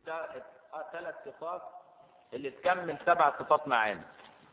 ثلاث صفات اللي تكمل سبع صفات معانا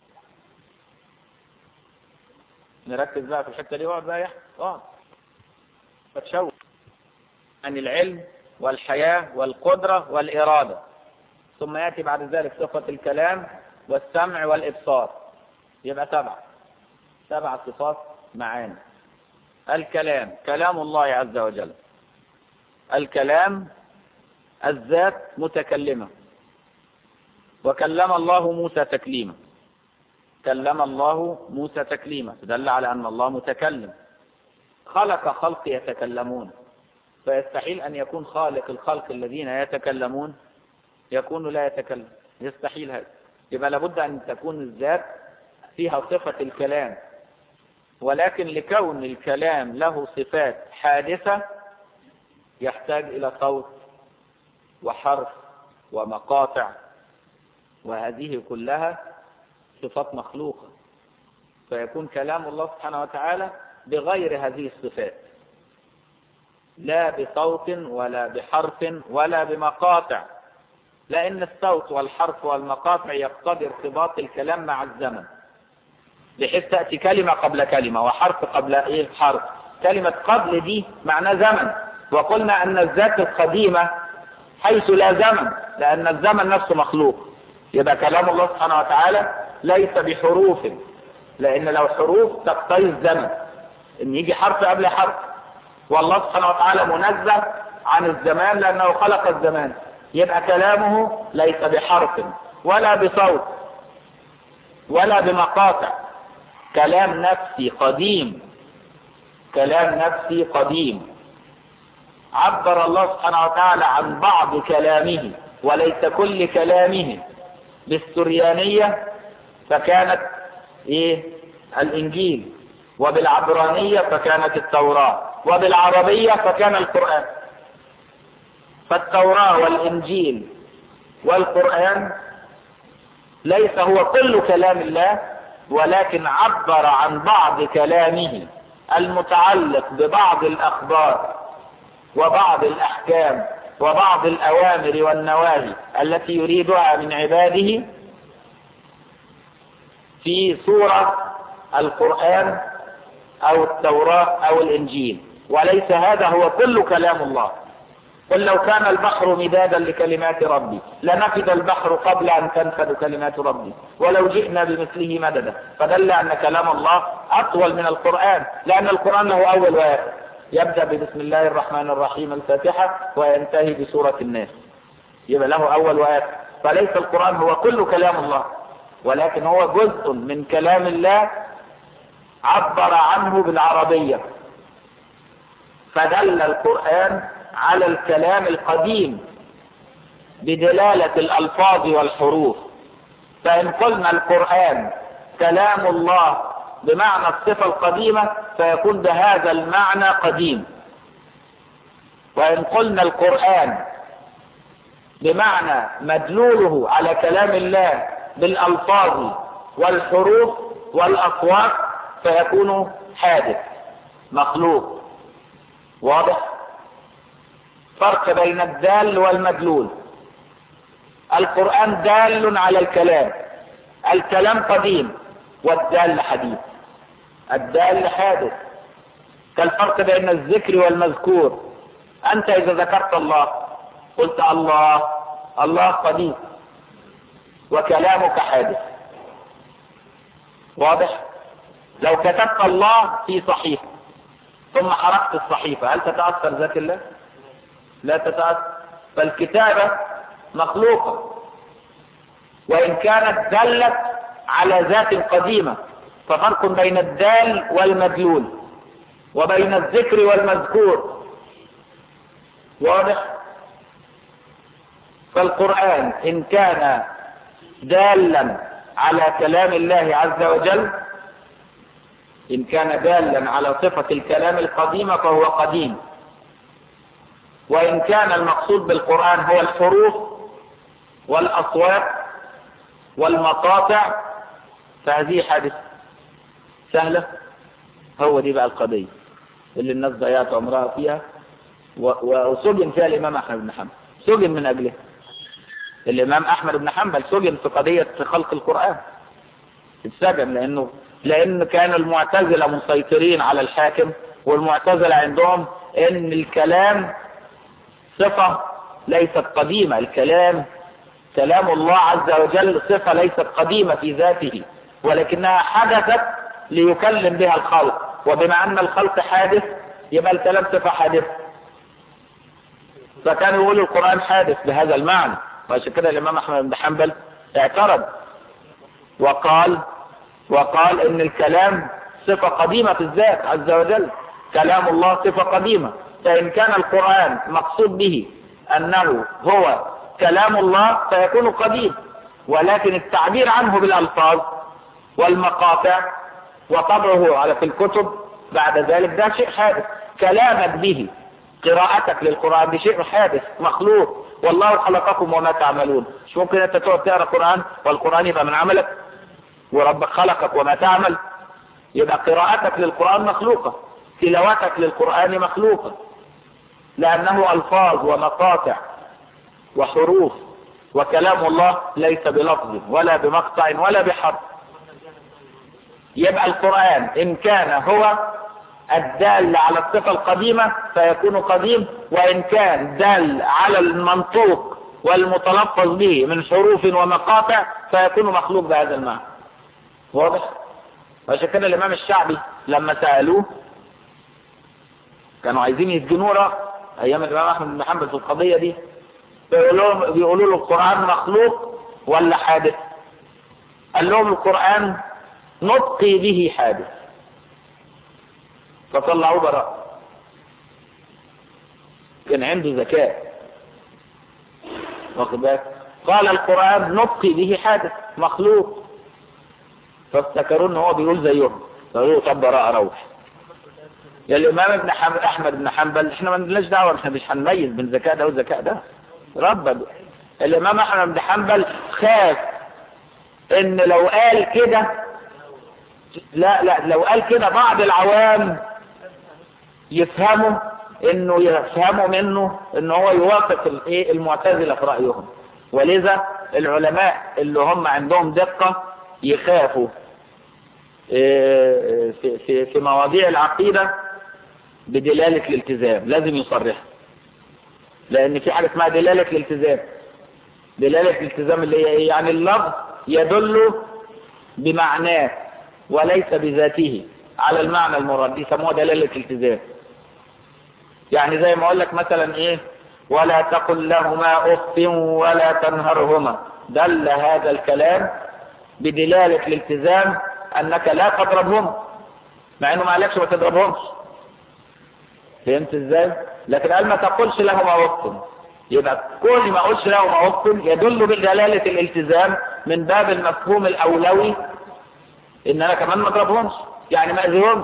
نركز بقى في الحته دي واقعد بقى يا اقعد فتشوف عن العلم والحياه والقدره والاراده ثم ياتي بعد ذلك صفه الكلام والسمع والابصار يبقى سبعه سبع صفات معانا الكلام كلام الله عز وجل الكلام الذات متكلمة وكلم الله موسى تكليما كلم الله موسى تكليما دل على أن الله متكلم خلق خلق يتكلمون فيستحيل أن يكون خالق الخلق الذين يتكلمون يكون لا يتكلم يستحيل هذا يبقى لابد أن تكون الذات فيها صفة الكلام ولكن لكون الكلام له صفات حادثة يحتاج إلى صوت وحرف ومقاطع وهذه كلها صفات مخلوقة فيكون كلام الله سبحانه وتعالى بغير هذه الصفات لا بصوت ولا بحرف ولا بمقاطع لأن الصوت والحرف والمقاطع يقتضي ارتباط الكلام مع الزمن بحيث تأتي كلمة قبل كلمة وحرف قبل إيه حرف كلمة قبل دي معناه زمن وقلنا أن الذات القديمة حيث لا زمن لأن الزمن نفسه مخلوق يبقى كلام الله سبحانه وتعالى ليس بحروف لأن لو حروف تقتضي الزمن إن يجي حرف قبل حرف والله سبحانه وتعالى منزه عن الزمان لأنه خلق الزمان يبقى كلامه ليس بحرف ولا بصوت ولا بمقاطع كلام نفسي قديم كلام نفسي قديم عبر الله سبحانه وتعالى عن بعض كلامه وليس كل كلامه بالسريانية فكانت ايه الانجيل وبالعبرانية فكانت التوراة وبالعربية فكان القرآن فالتوراة والانجيل والقرآن ليس هو كل كلام الله ولكن عبر عن بعض كلامه المتعلق ببعض الاخبار وبعض الأحكام وبعض الأوامر والنواهي التي يريدها من عباده في سورة القرآن أو التوراة أو الإنجيل وليس هذا هو كل كلام الله قل لو كان البحر مدادا لكلمات ربي لنفد البحر قبل أن تنفد كلمات ربي ولو جئنا بمثله مددا فدل أن كلام الله أطول من القرآن لأن القرآن له أول وآخر يبدأ ببسم الله الرحمن الرحيم الفاتحة وينتهي بسورة الناس يبقى له أول وآخر فليس القرآن هو كل كلام الله ولكن هو جزء من كلام الله عبر عنه بالعربية فدل القرآن على الكلام القديم بدلالة الألفاظ والحروف فإن قلنا القرآن كلام الله بمعنى الصفة القديمة فيكون بهذا المعنى قديم وإن قلنا القرآن بمعنى مدلوله على كلام الله بالألفاظ والحروف والأصوات فيكون حادث مخلوق واضح فرق بين الدال والمدلول القرآن دال على الكلام الكلام قديم والدال حديث الدال حادث كالفرق بين الذكر والمذكور أنت إذا ذكرت الله قلت الله الله قديم وكلامك حادث واضح لو كتبت الله في صحيفة ثم حرقت الصحيفة هل تتأثر ذات الله لا تتأثر فالكتابة مخلوقة وإن كانت دلت على ذات قديمة ففرق بين الدال والمدلول وبين الذكر والمذكور واضح فالقرآن إن كان دالا على كلام الله عز وجل إن كان دالا على صفة الكلام القديمة فهو قديم وإن كان المقصود بالقرآن هو الحروف والأصوات والمقاطع فهذه حادثة سهلة هو دي بقى القضية اللي الناس ضيعت عمرها فيها وسجن فيها الإمام أحمد بن حنبل سجن من أجلها الإمام أحمد بن حنبل سجن في قضية خلق القرآن اتسجن لأنه لأن كان المعتزلة مسيطرين على الحاكم والمعتزلة عندهم ان الكلام صفة ليست قديمة الكلام كلام الله عز وجل صفة ليست قديمة في ذاته ولكنها حدثت ليكلم بها الخلق وبما ان الخلق حادث يبقى الكلام صفة حادثة فكانوا يقولوا القرآن حادث بهذا المعنى وعشان كده الامام احمد بن حنبل اعترض وقال وقال ان الكلام صفة قديمة في الذات عز وجل كلام الله صفة قديمة فإن كان القرآن مقصود به أنه هو كلام الله فيكون قديم ولكن التعبير عنه بالألفاظ والمقاطع وطبعه على في الكتب بعد ذلك ده شيء حادث كلامك به قراءتك للقرآن دي شيء حادث مخلوق والله خلقكم وما تعملون مش ممكن انت تقعد تقرا قرآن والقرآن يبقى من عملك وربك خلقك وما تعمل يبقى قراءتك للقرآن مخلوقة تلاوتك للقرآن مخلوقة لأنه ألفاظ ومقاطع وحروف وكلام الله ليس بلفظ ولا بمقطع ولا بحرف يبقى القرآن إن كان هو الدال على الصفة القديمة فيكون قديم وإن كان دال على المنطوق والمتلفظ به من حروف ومقاطع فيكون مخلوق بهذا المعنى واضح؟ وعشان كده الإمام الشعبي لما سألوه كانوا عايزين يسجنوه رأى أيام الإمام أحمد بن حنبل في القضية دي بيقولوا بيقولوا له القرآن مخلوق ولا حادث قال لهم القرآن نطقي به حادث فطلعوه براء كان عنده ذكاء واخد بالك قال القرآن نطقي به حادث مخلوق فافتكروا ان هو بيقول زيهم فقالوا طب براء روح يا الامام ابن حنبل احمد بن حنبل احنا ما لناش دعوه احنا مش هنميز بين ذكاء ده والذكاء ده رب الامام احمد بن حنبل خاف ان لو قال كده لا لا لو قال كده بعض العوام يفهموا انه يفهموا منه ان هو يوافق الايه المعتزله في رايهم ولذا العلماء اللي هم عندهم دقه يخافوا في في في مواضيع العقيده بدلاله الالتزام لازم يصرح لان في حاجه اسمها دلاله الالتزام دلاله الالتزام اللي هي ايه يعني اللفظ يدل بمعناه وليس بذاته على المعنى المراد يسموها دلاله الالتزام يعني زي ما اقول لك مثلا ايه ولا تقل لهما اف ولا تنهرهما دل هذا الكلام بدلالة الالتزام انك لا تضربهم مع انه ما قالكش ما تضربهمش فهمت ازاي لكن قال ما تقولش لهما اف يبقى كل ما اقولش لهما اف يدل بدلالة الالتزام من باب المفهوم الاولوي ان انا كمان ما اضربهمش يعني ما اذيهمش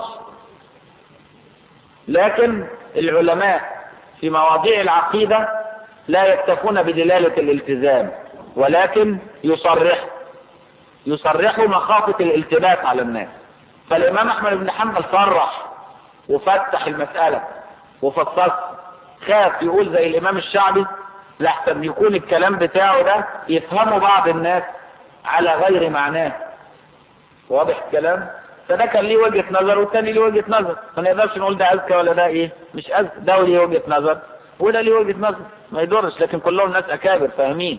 لكن العلماء في مواضيع العقيدة لا يكتفون بدلالة الالتزام ولكن يصرح يصرحوا مخافة الالتباس على الناس فالإمام أحمد بن حنبل صرح وفتح المسألة وفصل خاف يقول زي الإمام الشعبي لحسن يكون الكلام بتاعه ده يفهمه بعض الناس على غير معناه واضح الكلام فده كان ليه وجهة نظر والتاني ليه وجهة نظر ما نقدرش نقول ده أذكى ولا ده إيه مش أذكى ده ليه وجهة نظر وده ليه وجهة نظر ما يضرش لكن كلهم ناس أكابر فاهمين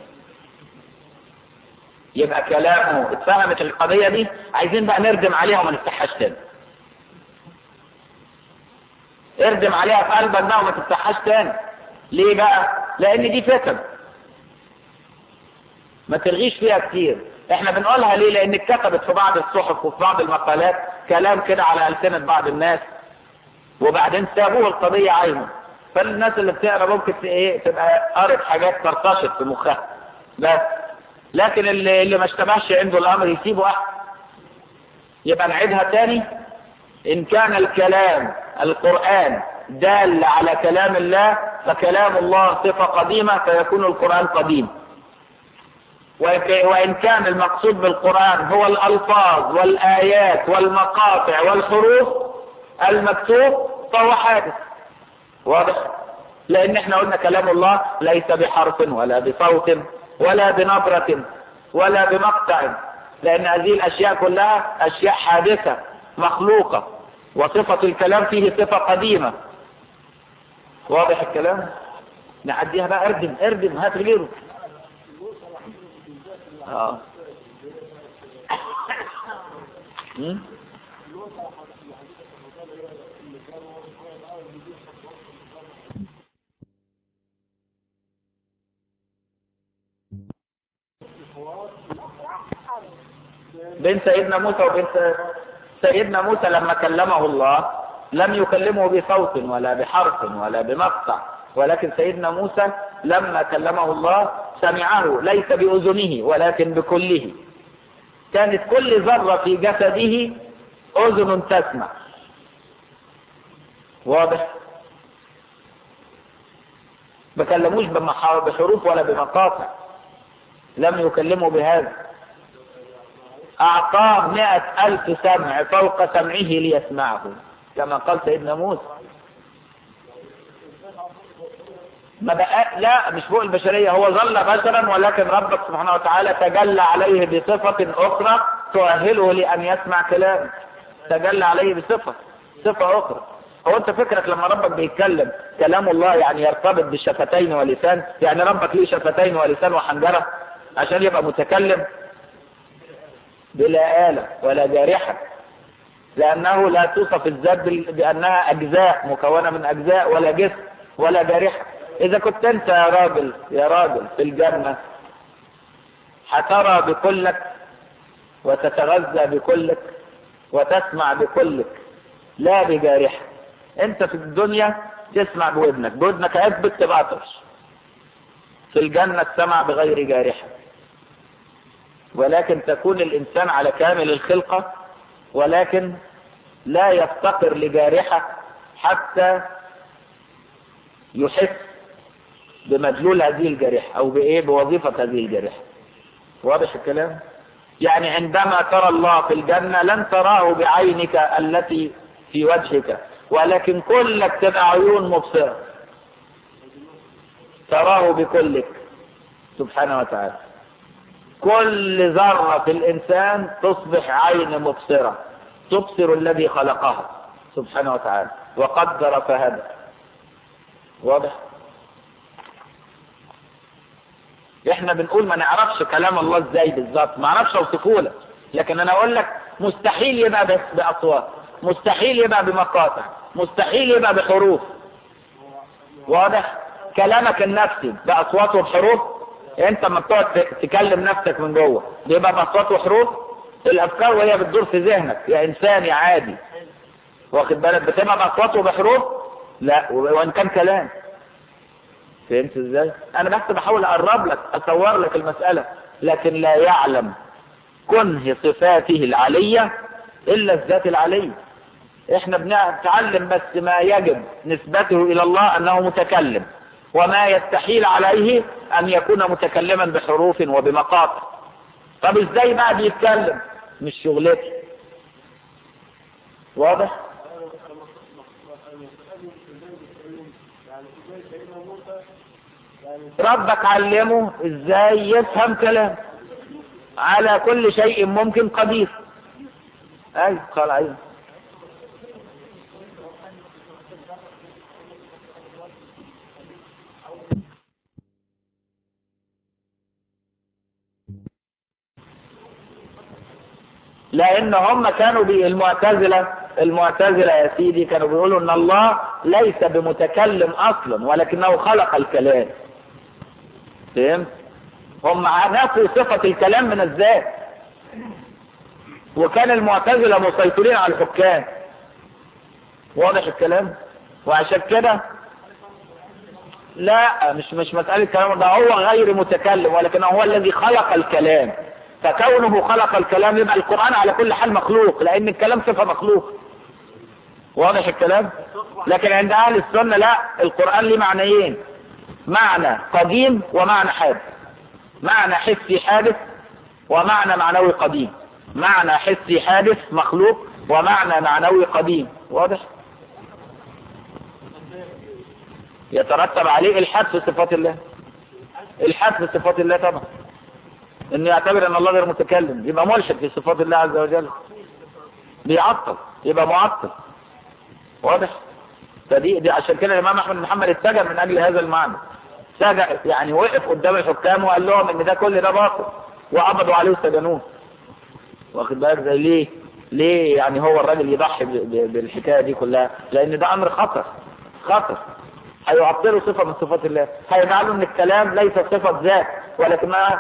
يبقى كلامه اتفهمت القضية دي عايزين بقى نردم عليها وما نفتحهاش تاني اردم عليها في قلبك بقى وما تفتحهاش تاني ليه بقى لان دي فتن ما تلغيش فيها كتير احنا بنقولها ليه لان اتكتبت في بعض الصحف وفي بعض المقالات كلام كده على ألسنة بعض الناس وبعدين سابوه القضية عايمة فالناس اللي بتقرا ممكن ايه تبقى قرت حاجات طرطشت في مخها بس لكن اللي, اللي ما اشتبهش عنده الامر يسيبه احسن يبقى نعيدها تاني ان كان الكلام القرآن دال على كلام الله فكلام الله صفة قديمة فيكون القرآن قديم وإن كان المقصود بالقرآن هو الألفاظ والآيات والمقاطع والحروف المكتوب فهو حادث واضح لأن احنا قلنا كلام الله ليس بحرف ولا بصوت ولا بنبرة ولا بمقطع لأن هذه الأشياء كلها أشياء حادثة مخلوقة وصفة الكلام فيه صفة قديمة واضح الكلام نعديها بقى اردم اردم هات غيره اه م? بين سيدنا موسى وبين سيدنا موسى لما كلمه الله لم يكلمه بصوت ولا بحرف ولا بمقطع ولكن سيدنا موسى لما كلمه الله سمعه ليس بأذنه ولكن بكله كانت كل ذرة في جسده أذن تسمع واضح ما كلموش بحروف ولا بمقاطع لم يكلمه بهذا أعطاه مئة ألف سمع فوق سمعه ليسمعه كما قال سيدنا موسى ما بقى لا مش فوق البشرية هو ظل بشرا ولكن ربك سبحانه وتعالى تجلى عليه بصفة أخرى تؤهله لأن يسمع كلام تجلى عليه بصفة صفة أخرى هو أنت فكرك لما ربك بيتكلم كلام الله يعني يرتبط بالشفتين ولسان يعني ربك ليه شفتين ولسان وحنجرة عشان يبقى متكلم بلا آلة ولا جارحة لأنه لا توصف الذات بأنها أجزاء مكونة من أجزاء ولا جسم ولا جارحة إذا كنت أنت يا راجل يا راجل في الجنة هترى بكلك وتتغذى بكلك وتسمع بكلك لا بجارحة أنت في الدنيا تسمع بودنك بودنك أثبت تبقى أطرش في الجنة تسمع بغير جارحة ولكن تكون الإنسان على كامل الخلقة ولكن لا يفتقر لجارحة حتى يحس بمدلول هذه الجارحة أو بإيه بوظيفة هذه الجارحة واضح الكلام يعني عندما ترى الله في الجنة لن تراه بعينك التي في وجهك ولكن كلك تبقى عيون مبصرة تراه بكلك سبحانه وتعالى كل ذرة في الإنسان تصبح عين مبصرة تبصر الذي خلقها سبحانه وتعالى وقدر فهدى واضح احنا بنقول ما نعرفش كلام الله ازاي بالظبط ما اعرفش اوصفه لك لكن انا اقول لك مستحيل يبقى بس باصوات مستحيل يبقى بمقاطع مستحيل يبقى بحروف واضح كلامك النفسي باصوات وبحروف انت لما بتقعد تكلم نفسك من جوه بيبقى باصوات وحروف الافكار وهي بتدور في ذهنك يا انسان يا عادي واخد بالك بتبقى باصوات وبحروف لا وان كان كلام فهمت ازاي انا بس بحاول اقرب لك اصور لك المسألة لكن لا يعلم كنه صفاته العلية الا الذات العلية احنا بنتعلم بس ما يجب نسبته الى الله انه متكلم وما يستحيل عليه ان يكون متكلما بحروف وبمقاطع طب ازاي بقى بيتكلم مش شغلتي واضح ربك علمه ازاي يفهم كلام على كل شيء ممكن قدير اي قال ايوه لان هم كانوا بي المعتزلة المعتزلة يا سيدي كانوا بيقولوا ان الله ليس بمتكلم اصلا ولكنه خلق الكلام فهمت هم نفوا صفة الكلام من الذات وكان المعتزلة مسيطرين على الحكام واضح الكلام وعشان كده لا مش مش مسألة كلام ده هو غير متكلم ولكن هو الذي خلق الكلام فكونه خلق الكلام يبقى القرآن على كل حال مخلوق لأن الكلام صفة مخلوق واضح الكلام لكن عند أهل السنة لا القرآن ليه معنيين معنى قديم ومعنى حادث معنى حسي حادث ومعنى معنوي قديم معنى حسي حادث مخلوق ومعنى معنوي قديم واضح يترتب عليه الحاد في صفات الله الحاد في صفات الله طبعا انه يعتبر ان الله غير متكلم يبقى ملحد في صفات الله عز وجل بيعطل يبقى معطل واضح فدي دي عشان كده الامام احمد بن محمد اتجه من اجل هذا المعنى سجع يعني وقف قدام الحكام وقال لهم ان ده كل ده باطل وقبضوا عليه وسجنوه واخد بالك زي ليه ليه يعني هو الراجل يضحي ب- ب- بالحكايه دي كلها لان ده امر خطر خطر هيعطلوا صفه من صفات الله هيجعلوا ان الكلام ليس صفه ذات ولكنها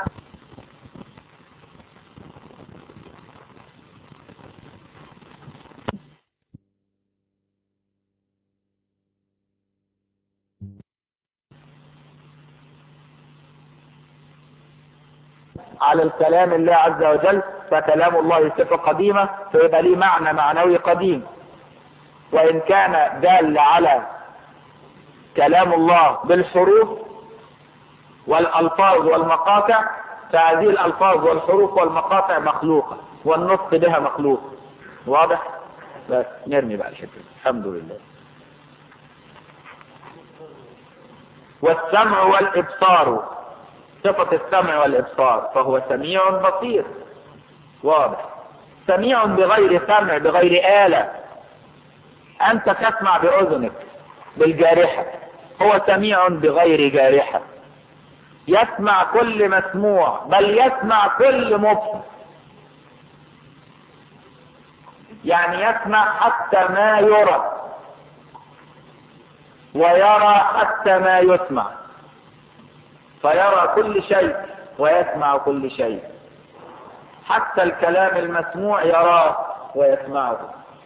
على الكلام الله عز وجل فكلام الله صفة قديمة فيبقى ليه معنى معنوي قديم وإن كان دال على كلام الله بالحروف والألفاظ والمقاطع فهذه الألفاظ والحروف والمقاطع مخلوقة والنطق بها مخلوق واضح؟ بس نرمي بقى الحته الحمد لله والسمع والإبصار صفة السمع والإبصار فهو سميع بصير واضح سميع بغير سمع بغير آلة أنت تسمع بأذنك بالجارحة هو سميع بغير جارحة يسمع كل مسموع بل يسمع كل مبصر يعني يسمع حتى ما يرى ويرى حتى ما يسمع فيرى كل شيء ويسمع كل شيء حتى الكلام المسموع يراه ويسمعه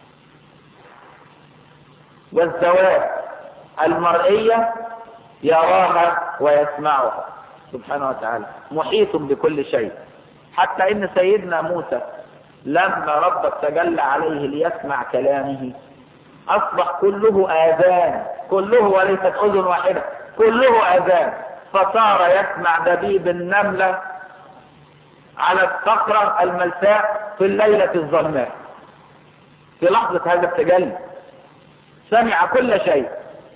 والزواج المرئية يراها ويسمعها سبحانه وتعالى محيط بكل شيء حتى ان سيدنا موسى لما ربك تجلى عليه ليسمع كلامه اصبح كله اذان كله وليست اذن واحدة كله اذان فصار يسمع دبيب النملة على الصخرة الملساء في الليلة الظلماء في لحظة هذا التجلي سمع كل شيء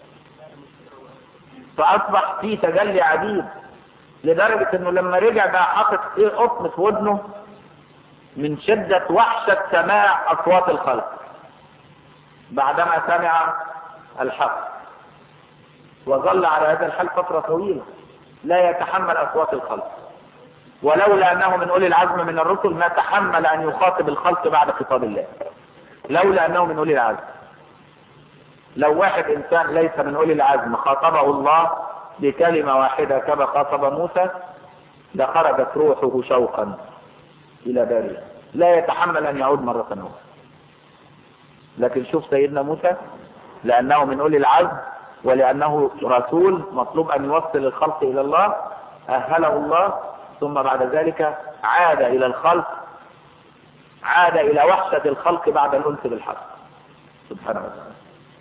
فأصبح في تجلي عديد لدرجة انه لما رجع بقى حاطط ايه قطن في ودنه من شدة وحشة سماع اصوات الخلق بعدما سمع الحق وظل على هذا الحال فترة طويلة لا يتحمل اصوات الخلق ولولا انه من اولي العزم من الرسل ما تحمل ان يخاطب الخلق بعد خطاب الله لولا انه من اولي العزم لو واحد انسان ليس من اولي العزم خاطبه الله بكلمة واحدة كما خاطب موسى لخرجت روحه شوقا الى بارئه لا يتحمل ان يعود مرة اخرى لكن شوف سيدنا موسى لانه من اولي العزم ولانه رسول مطلوب ان يوصل الخلق الى الله اهله الله ثم بعد ذلك عاد الى الخلق عاد الى وحشة الخلق بعد الانس بالحق سبحانه وتعالى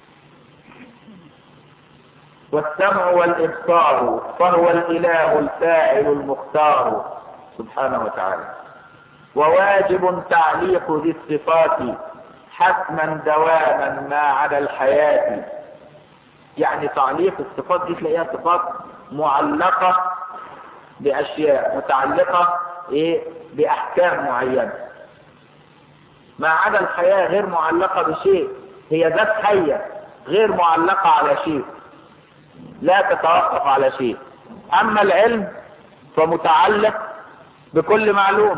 والسمع والإبصار فهو الإله الفاعل المختار سبحانه وتعالى وواجب تعليق ذي الصفات حتما دواما ما عدا الحياة يعني تعليق الصفات دي تلاقيها صفات معلقة بأشياء متعلقة إيه بأحكام معينة ما عدا الحياة غير معلقة بشيء هي ذات حية غير معلقة على شيء لا تتوقف على شيء اما العلم فمتعلق بكل معلوم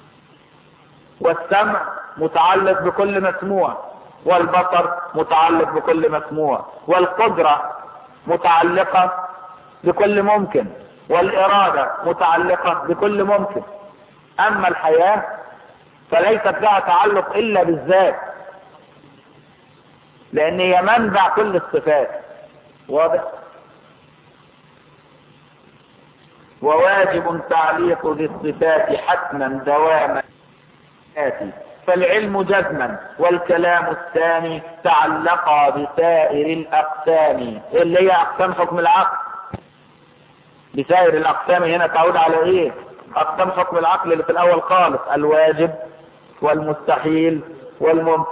والسمع متعلق بكل مسموع والبصر متعلق بكل مسموع والقدرة متعلقة بكل ممكن والإرادة متعلقة بكل ممكن أما الحياة فليست لها تعلق إلا بالذات لأن هي منبع كل الصفات واضح وواجب تعليق ذي الصفات حتما دواما آتي فالعلم جزما والكلام الثاني تعلقا بسائر الأقسام اللي هي أقسام حكم العقل بسائر الأقسام هنا تعود على إيه أقسام حكم العقل اللي في الأول خالص الواجب والمستحيل والممكن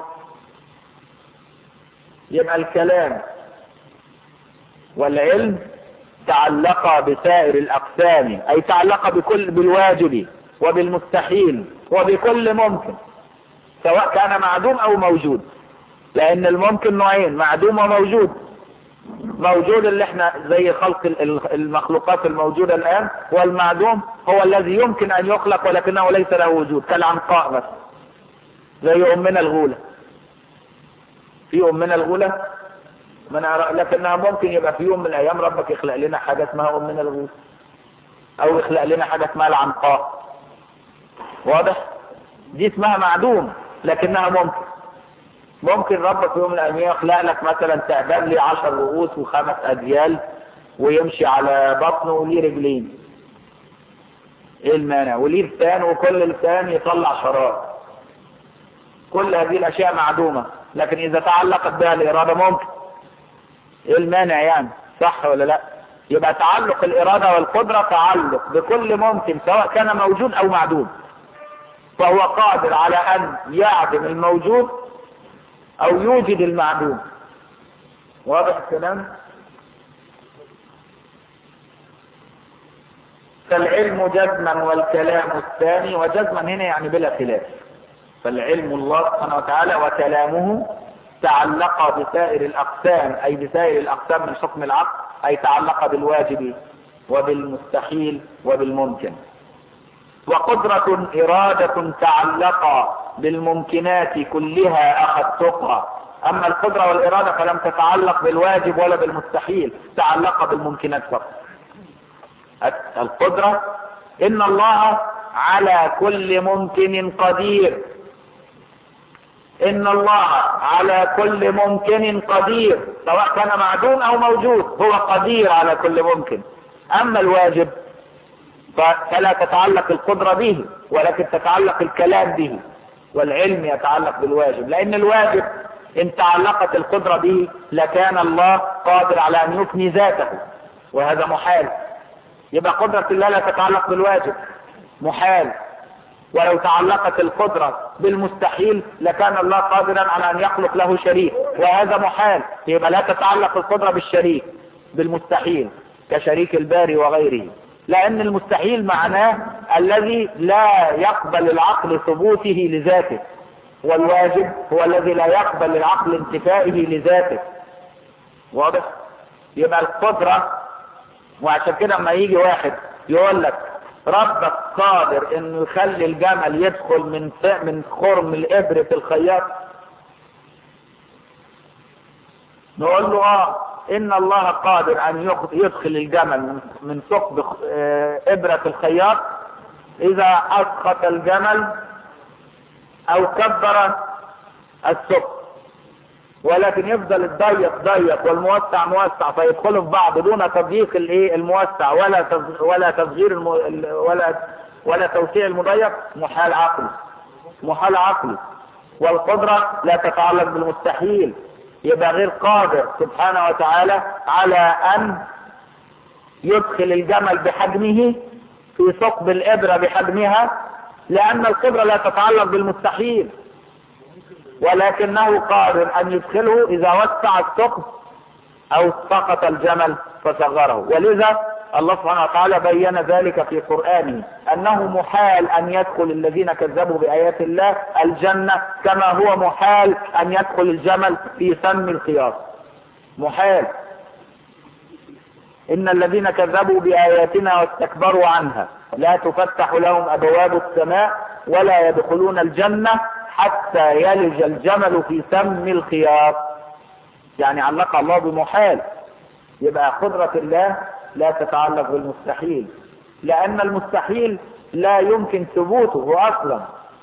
يبقى الكلام والعلم تعلق بسائر الأقسام أي تعلق بكل بالواجب وبالمستحيل وبكل ممكن سواء كان معدوم أو موجود لأن الممكن نوعين معدوم وموجود موجود اللي احنا زي خلق المخلوقات الموجودة الآن والمعدوم هو الذي يمكن أن يخلق ولكنه ليس له وجود كالعنقاء بس زي أمنا الغولة في أمنا الغولة من لكنها ممكن يبقى في يوم من الأيام ربك يخلق لنا حاجة اسمها أمنا الغولة أو يخلق لنا حاجة اسمها العنقاء واضح دي اسمها معدوم لكنها ممكن ممكن ربك في يوم من الايام يخلق لك مثلا تعبان لي عشر رؤوس وخمس اجيال ويمشي على بطنه وليه رجلين ايه المانع وليه لسان وكل لسان يطلع شراب كل هذه الاشياء معدومة لكن اذا تعلقت بها الارادة ممكن ايه المانع يعني صح ولا لا يبقى تعلق الارادة والقدرة تعلق بكل ممكن سواء كان موجود او معدوم فهو قادر على ان يعدم الموجود او يوجد المعدوم واضح الكلام فالعلم جزما والكلام الثاني وجزما هنا يعني بلا خلاف فالعلم الله سبحانه وتعالى وكلامه تعلق بسائر الاقسام اي بسائر الاقسام من حكم العقل اي تعلق بالواجب وبالمستحيل وبالممكن وقدرة إرادة تعلق بالممكنات كلها أخذتها أما القدرة والإرادة فلم تتعلق بالواجب ولا بالمستحيل تعلق بالممكنات فقط القدرة إن الله على كل ممكن قدير إن الله على كل ممكن قدير سواء كان معدوم أو موجود هو قدير على كل ممكن أما الواجب فلا تتعلق القدرة به ولكن تتعلق الكلام به والعلم يتعلق بالواجب لأن الواجب إن تعلقت القدرة به لكان الله قادر على أن يفني ذاته وهذا محال يبقى قدرة الله لا تتعلق بالواجب محال ولو تعلقت القدرة بالمستحيل لكان الله قادرا على أن يخلق له شريك وهذا محال يبقى لا تتعلق القدرة بالشريك بالمستحيل كشريك الباري وغيره لأن المستحيل معناه الذي لا يقبل العقل ثبوته لذاته والواجب هو الذي لا يقبل العقل انتفائه لذاته واضح يبقى القدرة وعشان كده لما يجي واحد يقول لك ربك قادر انه يخلي الجمل يدخل من من خرم الابره في الخياط نقول له اه ان الله قادر ان يدخل الجمل من ثقب ابرة الخياط اذا اسقط الجمل او كبر الثقب ولكن يفضل الضيق ضيق والموسع موسع فيدخلوا في بعض دون تضييق الايه الموسع ولا ولا تصغير الم... ولا ولا توسيع المضيق محال عقلي محال عقلي والقدرة لا تتعلق بالمستحيل يبقى غير قادر سبحانه وتعالى على ان يدخل الجمل بحجمه في ثقب الابرة بحجمها لان القدرة لا تتعلق بالمستحيل ولكنه قادر ان يدخله اذا وسع الثقب او سقط الجمل فصغره ولذا الله سبحانه وتعالى بين ذلك في قرآنه انه محال ان يدخل الذين كذبوا بآيات الله الجنة كما هو محال ان يدخل الجمل في سم الخياط محال ان الذين كذبوا بآياتنا واستكبروا عنها لا تفتح لهم ابواب السماء ولا يدخلون الجنة حتى يلج الجمل في سم الخياط يعني علق الله بمحال يبقى قدرة الله لا تتعلق بالمستحيل لأن المستحيل لا يمكن ثبوته أصلا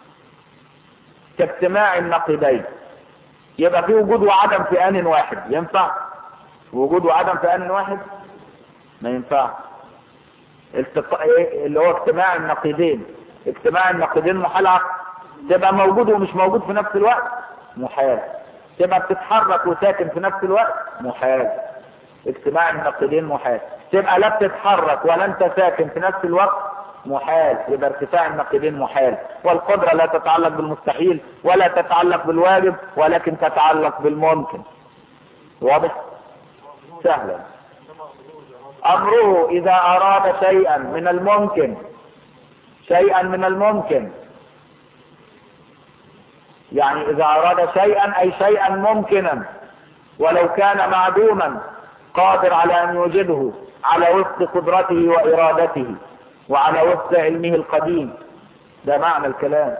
كاجتماع النقيضين يبقى في وجود وعدم في آن واحد ينفع وجود وعدم في آن واحد ما ينفع التق... اللي هو اجتماع النقيضين اجتماع النقيضين محال عقل تبقى موجود ومش موجود في نفس الوقت محال تبقى بتتحرك وساكن في نفس الوقت محال اجتماع النقيضين محال تبقى لا بتتحرك ولا انت ساكن في نفس الوقت محال يبقى ارتفاع النقيضين محال والقدرة لا تتعلق بالمستحيل ولا تتعلق بالواجب ولكن تتعلق بالممكن واضح سهلا أمره إذا أراد شيئا من الممكن شيئا من الممكن يعني إذا أراد شيئا أي شيئا ممكنا ولو كان معدوما قادر على أن يوجده على وفق قدرته وإرادته وعلى وفق علمه القديم ده معنى الكلام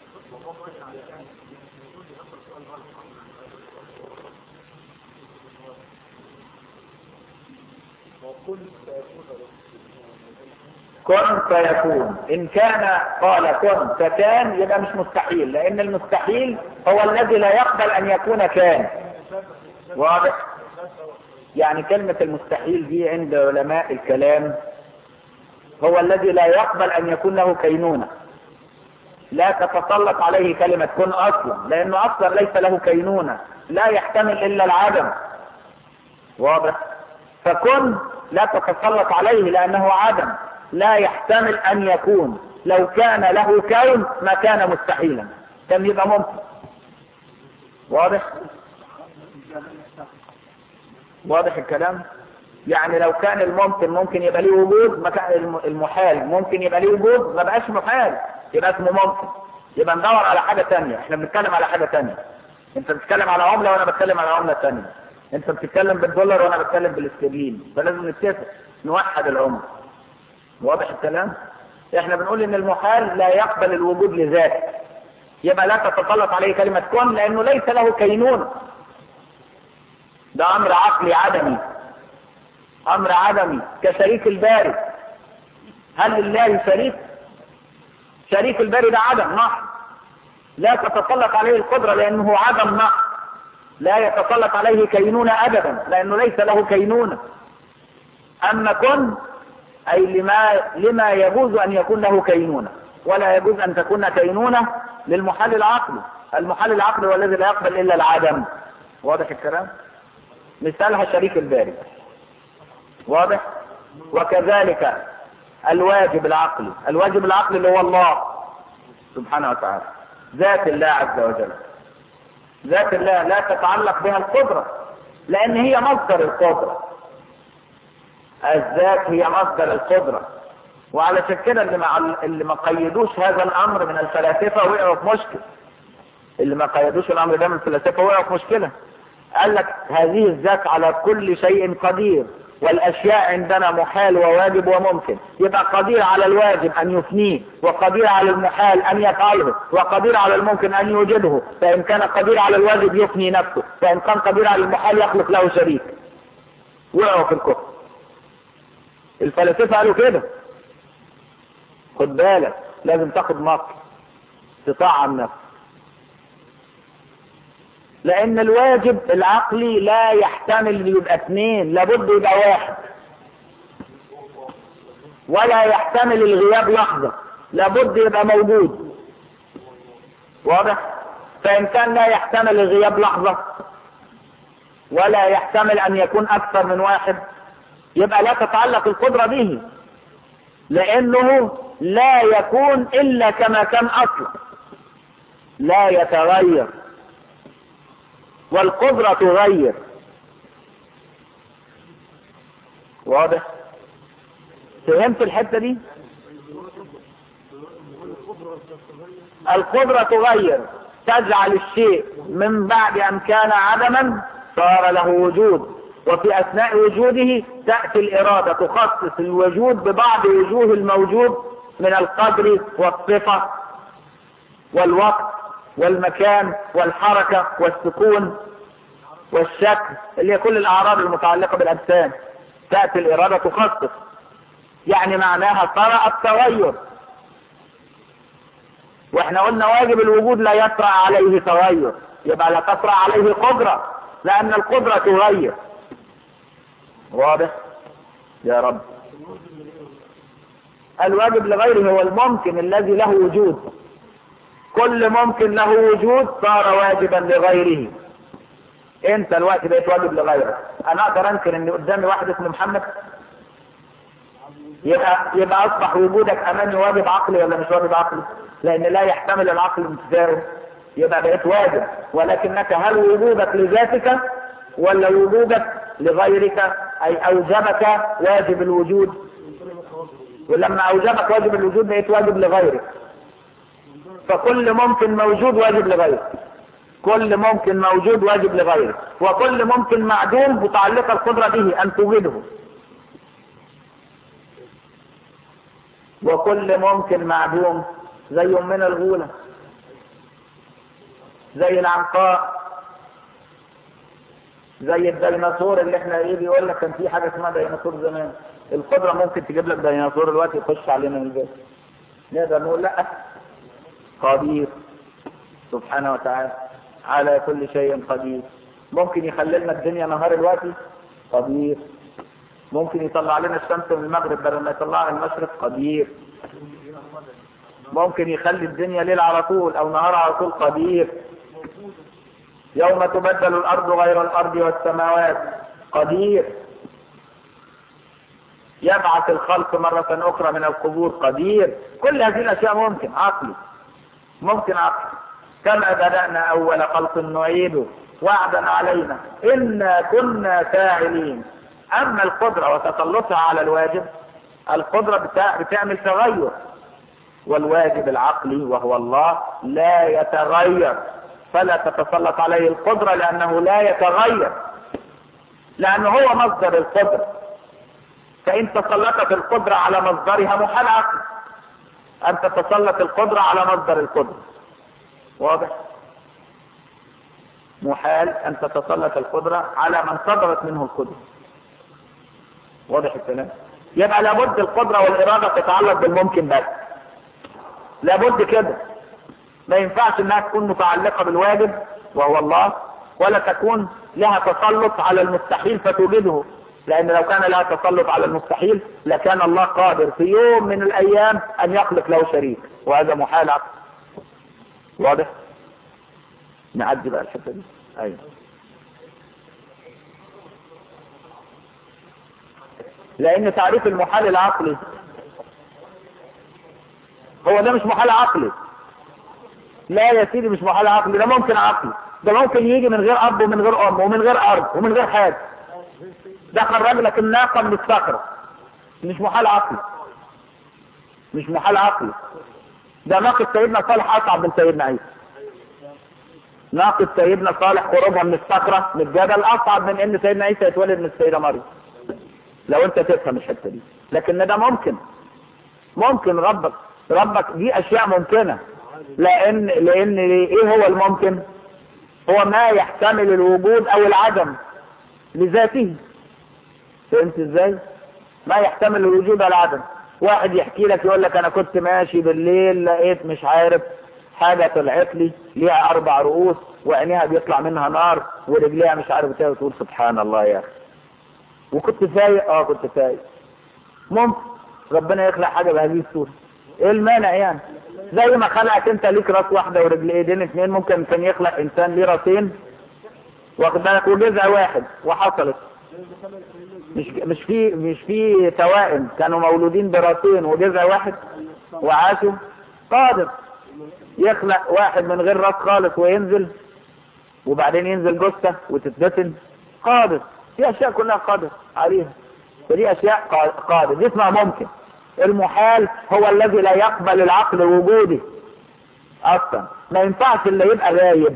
كن فيكون ان كان قال كن فكان يبقى مش مستحيل لان المستحيل هو الذي لا يقبل ان يكون كان واضح يعني كلمة المستحيل دي عند علماء الكلام هو الذي لا يقبل ان يكون له كينونة لا تتسلط عليه كلمة كن اصلا لانه اصلا ليس له كينونة لا يحتمل الا العدم واضح فكن لا تتسلط عليه لانه عدم لا يحتمل ان يكون لو كان له كون ما كان مستحيلا كان يبقى ممكن واضح واضح الكلام يعني لو كان الممكن ممكن يبقى ليه وجود ما كان المحال ممكن يبقى ليه وجود ما بقاش محال يبقى اسمه ممكن يبقى ندور على حاجة تانية احنا بنتكلم على حاجة تانية انت بتتكلم على عملة وانا بتكلم على عملة تانية انت بتتكلم بالدولار وانا بتكلم بالاسترليني فلازم نتفق نوحد العملة واضح الكلام احنا بنقول ان المحال لا يقبل الوجود لذاته يبقى لا تتسلط عليه كلمة كن لانه ليس له كينون ده امر عقلي عدمي امر عدمي كشريك الباري هل لله شريك شريك الباري ده عدم نقص لا تتسلط عليه القدرة لانه عدم نقص لا يتسلط عليه كينونة ابدا لانه ليس له كينونة اما كن أي لما, لما يجوز أن يكون له كينونة ولا يجوز أن تكون كينونة للمحل العقلي المحل العقلي هو الذي لا يقبل إلا العدم واضح الكلام مثالها شريك الباري واضح وكذلك الواجب العقلي الواجب العقلي اللي هو الله سبحانه وتعالى ذات الله عز وجل ذات الله لا تتعلق بها القدرة لأن هي مصدر القدرة الذات هي مصدر القدرة وعلى كده اللي ما اللي ما قيدوش هذا الامر من الفلاسفه وقعوا في مشكله اللي ما قيدوش الامر ده من الفلاسفه وقعوا في مشكله قال لك هذه الذات على كل شيء قدير والاشياء عندنا محال وواجب وممكن يبقى قدير على الواجب ان يفنيه وقدير على المحال ان يفعله وقدير على الممكن ان يوجده فان كان قدير على الواجب يفني نفسه فان كان قدير على المحال يخلق له شريك وقعوا في الكفر الفلاسفة قالوا كده خد بالك لازم تاخد مصر تطعم نفسك لان الواجب العقلي لا يحتمل ان يبقى اثنين لابد يبقى واحد ولا يحتمل الغياب لحظة لابد يبقى موجود واضح فان كان لا يحتمل الغياب لحظة ولا يحتمل ان يكون اكثر من واحد يبقى لا تتعلق القدرة به لانه لا يكون الا كما كان اصلا لا يتغير والقدرة تغير واضح فهمت الحتة دي القدرة تغير تجعل الشيء من بعد ان كان عدما صار له وجود وفي اثناء وجوده تأتي الارادة تخصص الوجود ببعض وجوه الموجود من القدر والصفة والوقت والمكان والحركة والسكون والشكل اللي هي كل الاعراض المتعلقة بالاجسام تأتي الارادة تخصص يعني معناها طرأ التغير واحنا قلنا واجب الوجود لا يطرأ عليه تغير يبقى لا تطرأ عليه قدرة لان القدرة تغير واضح يا رب الواجب لغيره هو الممكن الذي له وجود كل ممكن له وجود صار واجبا لغيره انت الوقت بقيت واجب لغيرك انا اقدر انكر ان قدامي واحد اسمه محمد يبقى يبقى اصبح وجودك امامي واجب عقلي ولا مش واجب عقلي لان لا يحتمل العقل انتزاعه يبقى بقيت واجب ولكنك هل وجودك لذاتك ولا وجودك لغيرك أي أوجبك واجب الوجود ولما أوجبك واجب الوجود بقيت واجب لغيرك فكل ممكن موجود واجب لغيرك كل ممكن موجود واجب لغيرك وكل ممكن معدوم متعلق القدرة به أن توجده وكل ممكن معدوم زي من الغولة زي العنقاء زي الديناصور اللي احنا ايه بيقول لك كان في حاجه اسمها ديناصور زمان القدره ممكن تجيب لك ديناصور دلوقتي يخش علينا من البيت نقدر نقول لا قدير سبحانه وتعالى على كل شيء قدير ممكن يخلي لنا الدنيا نهار دلوقتي قدير ممكن يطلع لنا الشمس من المغرب بدل ما يطلعها من المشرق قدير ممكن يخلي الدنيا ليل على طول او نهار على طول قدير يوم تبدل الارض غير الارض والسماوات قدير يبعث الخلق مرة اخرى من القبور قدير كل هذه الاشياء ممكن عقلي ممكن عقلي كما بدأنا اول خلق نعيده وعدا علينا انا كنا فاعلين اما القدرة وتسلطها على الواجب القدرة بتاع بتعمل تغير والواجب العقلي وهو الله لا يتغير فلا تتسلط عليه القدرة لأنه لا يتغير لأنه هو مصدر القدرة فإن تسلطت القدرة على مصدرها محال عقل أن تتسلط القدرة على مصدر القدرة واضح محال أن تتسلط القدرة على من صدرت منه القدرة واضح الكلام يبقى لابد القدرة والإرادة تتعلق بالممكن بس لابد كده ما ينفعش انها تكون متعلقة بالواجب وهو الله ولا تكون لها تسلط على المستحيل فتوجده لان لو كان لها تسلط على المستحيل لكان الله قادر في يوم من الايام ان يخلق له شريك وهذا محال عقل واضح نعدي بقى الحته دي ايوه لان تعريف المحال العقلي هو ده مش محال عقلي لا يا سيدي مش محال عقلي ده ممكن عقلي ده ممكن يجي من غير اب ومن غير ام ومن غير ارض ومن غير حاجه ده خرج لك الناقه من الصخره مش محال عقلي مش محال عقلي ده ناقه سيدنا صالح اصعب من سيدنا عيسى ناقه سيدنا صالح خروجها من الصخره من الجبل اصعب من ان سيدنا عيسى يتولد من السيده مريم لو انت تفهم الحته دي لكن ده ممكن ممكن ربك ربك دي اشياء ممكنه لان لان ايه هو الممكن هو ما يحتمل الوجود او العدم لذاته فهمت ازاي ما يحتمل الوجود او العدم واحد يحكي لك يقول لك انا كنت ماشي بالليل لقيت مش عارف حاجة طلعت لي ليها اربع رؤوس وعينيها بيطلع منها نار ورجليها مش عارف ايه وتقول سبحان الله يا اخي وكنت فايق اه كنت فايق ممكن ربنا يخلق حاجة بهذه الصورة ايه المانع يعني زي ما خلقت انت ليك راس واحدة ورجل ايدين اثنين ممكن كان يخلق انسان ليه راسين واخد بالك وجزء واحد وحصلت مش مش في مش في توائم كانوا مولودين براسين وجزء واحد وعاشوا قادر يخلق واحد من غير راس خالص وينزل وبعدين ينزل جثة وتتدفن قادر في اشياء كلها قادر عليها فدي اشياء قادر دي اسمها ممكن المحال هو الذي لا يقبل العقل وجوده اصلا ما ينفعش اللي يبقى غايب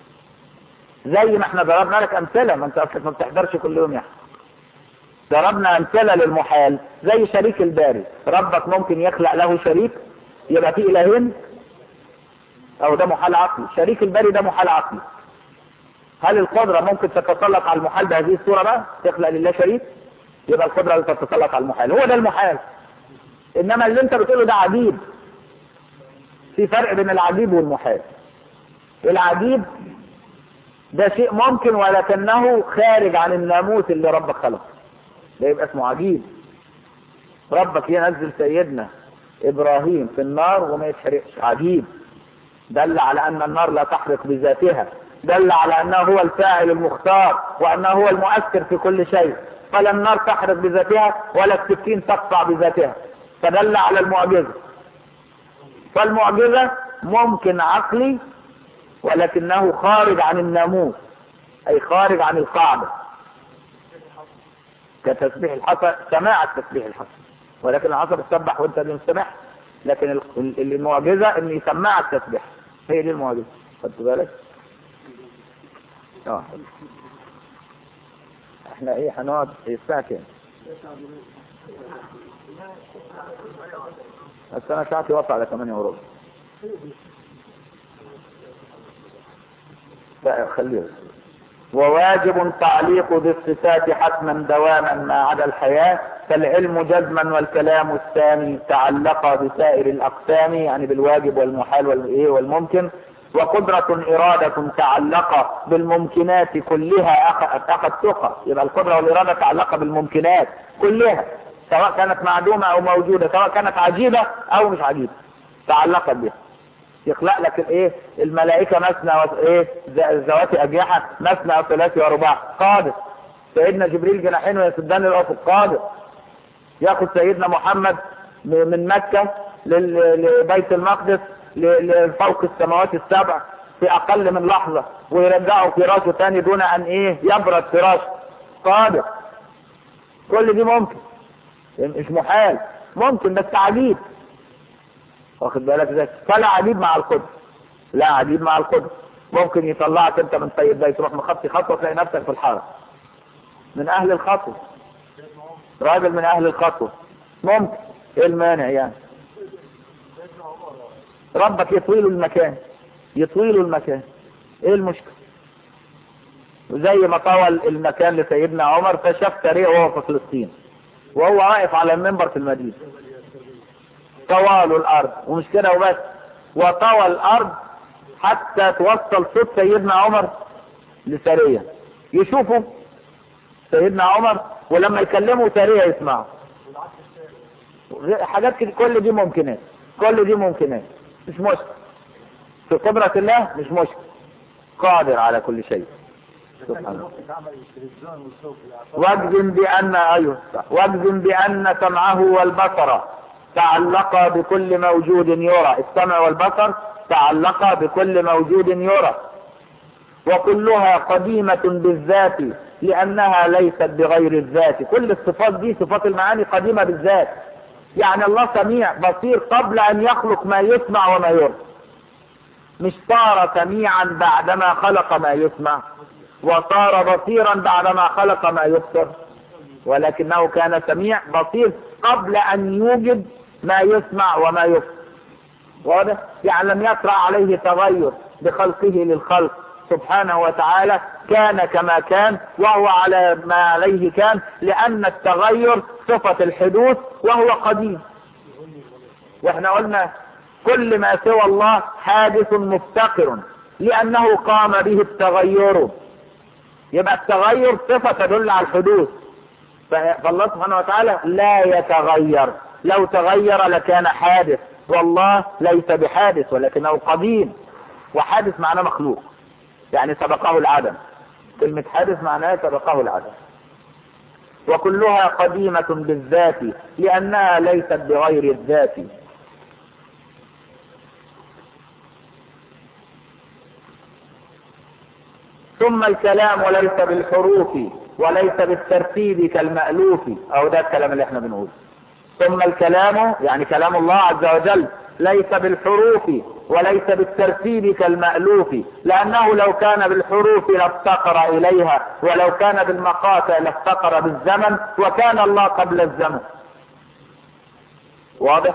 زي ما احنا ضربنا لك امثله ما انت اصلك ما بتحضرش كل يوم يعني ضربنا امثله للمحال زي شريك الباري ربك ممكن يخلق له شريك يبقى فيه الهين او ده محال عقلي شريك الباري ده محال عقلي هل القدرة ممكن تتسلط على المحال بهذه الصورة بقى تخلق لله شريك يبقى القدرة اللي تتسلط على المحال هو ده المحال انما اللي انت بتقوله ده عجيب في فرق بين العجيب والمحال العجيب ده شيء ممكن ولكنه خارج عن الناموس اللي ربك خلقه ده يبقى اسمه عجيب ربك ينزل سيدنا ابراهيم في النار وما يتحرقش عجيب دل على ان النار لا تحرق بذاتها دل على انه هو الفاعل المختار وانه هو المؤثر في كل شيء فلا النار تحرق بذاتها ولا السكين تقطع بذاتها فدل على المعجزة فالمعجزة ممكن عقلي ولكنه خارج عن الناموس اي خارج عن القاعدة كتسبيح الحصى سماع التسبيح الحصى ولكن العصر تسبح وانت اللي مستمع لكن ال- ال- المعجزة ان يسمعك تسبح هي دي المعجزة خدت بالك اه احنا ايه هنقعد الساعة كام بس انا ساعتي واقع على 8 وربع لا خليه وواجب تعليق ذي الصفات حتما دواما ما عدا الحياة فالعلم جزما والكلام الثاني تعلق بسائر الأقسام يعني بالواجب والمحال والإيه والممكن وقدرة إرادة تعلق بالممكنات كلها أخ- أخذتها يبقى القدرة والإرادة تعلق بالممكنات كلها سواء كانت معدومة أو موجودة سواء كانت عجيبة أو مش عجيبة تعلقت بها يخلق لك الايه الملائكه مثنى و- ايه ز- ذوات اجنحه مثنى وثلاث ورباع قادر سيدنا جبريل جناحين ويسدان الافق قادر ياخذ سيدنا محمد م- من مكه لل- لبيت المقدس ل- لفوق السماوات السبع في اقل من لحظه ويرجعه فراشه تاني دون ان ايه يبرد فراشه قادر كل دي ممكن مش محال ممكن بس عجيب واخد بالك ازاي فلا عجيب مع القدر لا عجيب مع القدر ممكن يطلعك انت من طيب ده تروح مخطي خطوه تلاقي نفسك في الحرم من اهل الخطوه راجل من اهل الخطوه ممكن ايه المانع يعني ربك يطوي له المكان يطوي له المكان ايه المشكله وزي ما طول المكان لسيدنا عمر فشاف سريع وهو في فلسطين وهو واقف على المنبر في المدينه طوال الارض ومش كده وبس وطوى الارض حتى توصل صوت سيدنا عمر لسرية يشوفوا سيدنا عمر ولما يكلموا سرية يسمعوا غير- حاجات كده كل دي ممكنات كل دي ممكنات مش مشكل في قدرة الله مش مشكل قادر على كل شيء سبحان الله واجزم بأن أيوه صح. واجزم بأن سمعه والبصر تعلق بكل موجود يرى السمع والبصر تعلق بكل موجود يرى وكلها قديمة بالذات لأنها ليست بغير الذات كل الصفات دي صفات المعاني قديمة بالذات يعني الله سميع بصير قبل أن يخلق ما يسمع وما يرى مش صار سميعا بعدما خلق ما يسمع وصار بصيرا بعدما خلق ما يبصر ولكنه كان سميع بصير قبل ان يوجد ما يسمع وما يبصر واضح يعني لم يطرأ عليه تغير بخلقه للخلق سبحانه وتعالى كان كما كان وهو على ما عليه كان لأن التغير صفة الحدوث وهو قديم واحنا قلنا كل ما سوى الله حادث مفتقر لأنه قام به التغير يبقى التغير صفة تدل على الحدوث ف- فالله سبحانه وتعالى لا يتغير لو تغير لكان حادث والله ليس بحادث ولكنه قديم وحادث معناه مخلوق يعني سبقه العدم كلمة حادث معناها سبقه العدم وكلها قديمة بالذات لأنها ليست بغير الذات ثم الكلام وليس بالحروف وليس بالترتيب كالمألوف او ده الكلام اللي احنا بنقوله ثم الكلام يعني كلام الله عز وجل ليس بالحروف وليس بالترتيب كالمألوف لأنه لو كان بالحروف لافتقر إليها ولو كان بالمقاطع لافتقر بالزمن وكان الله قبل الزمن واضح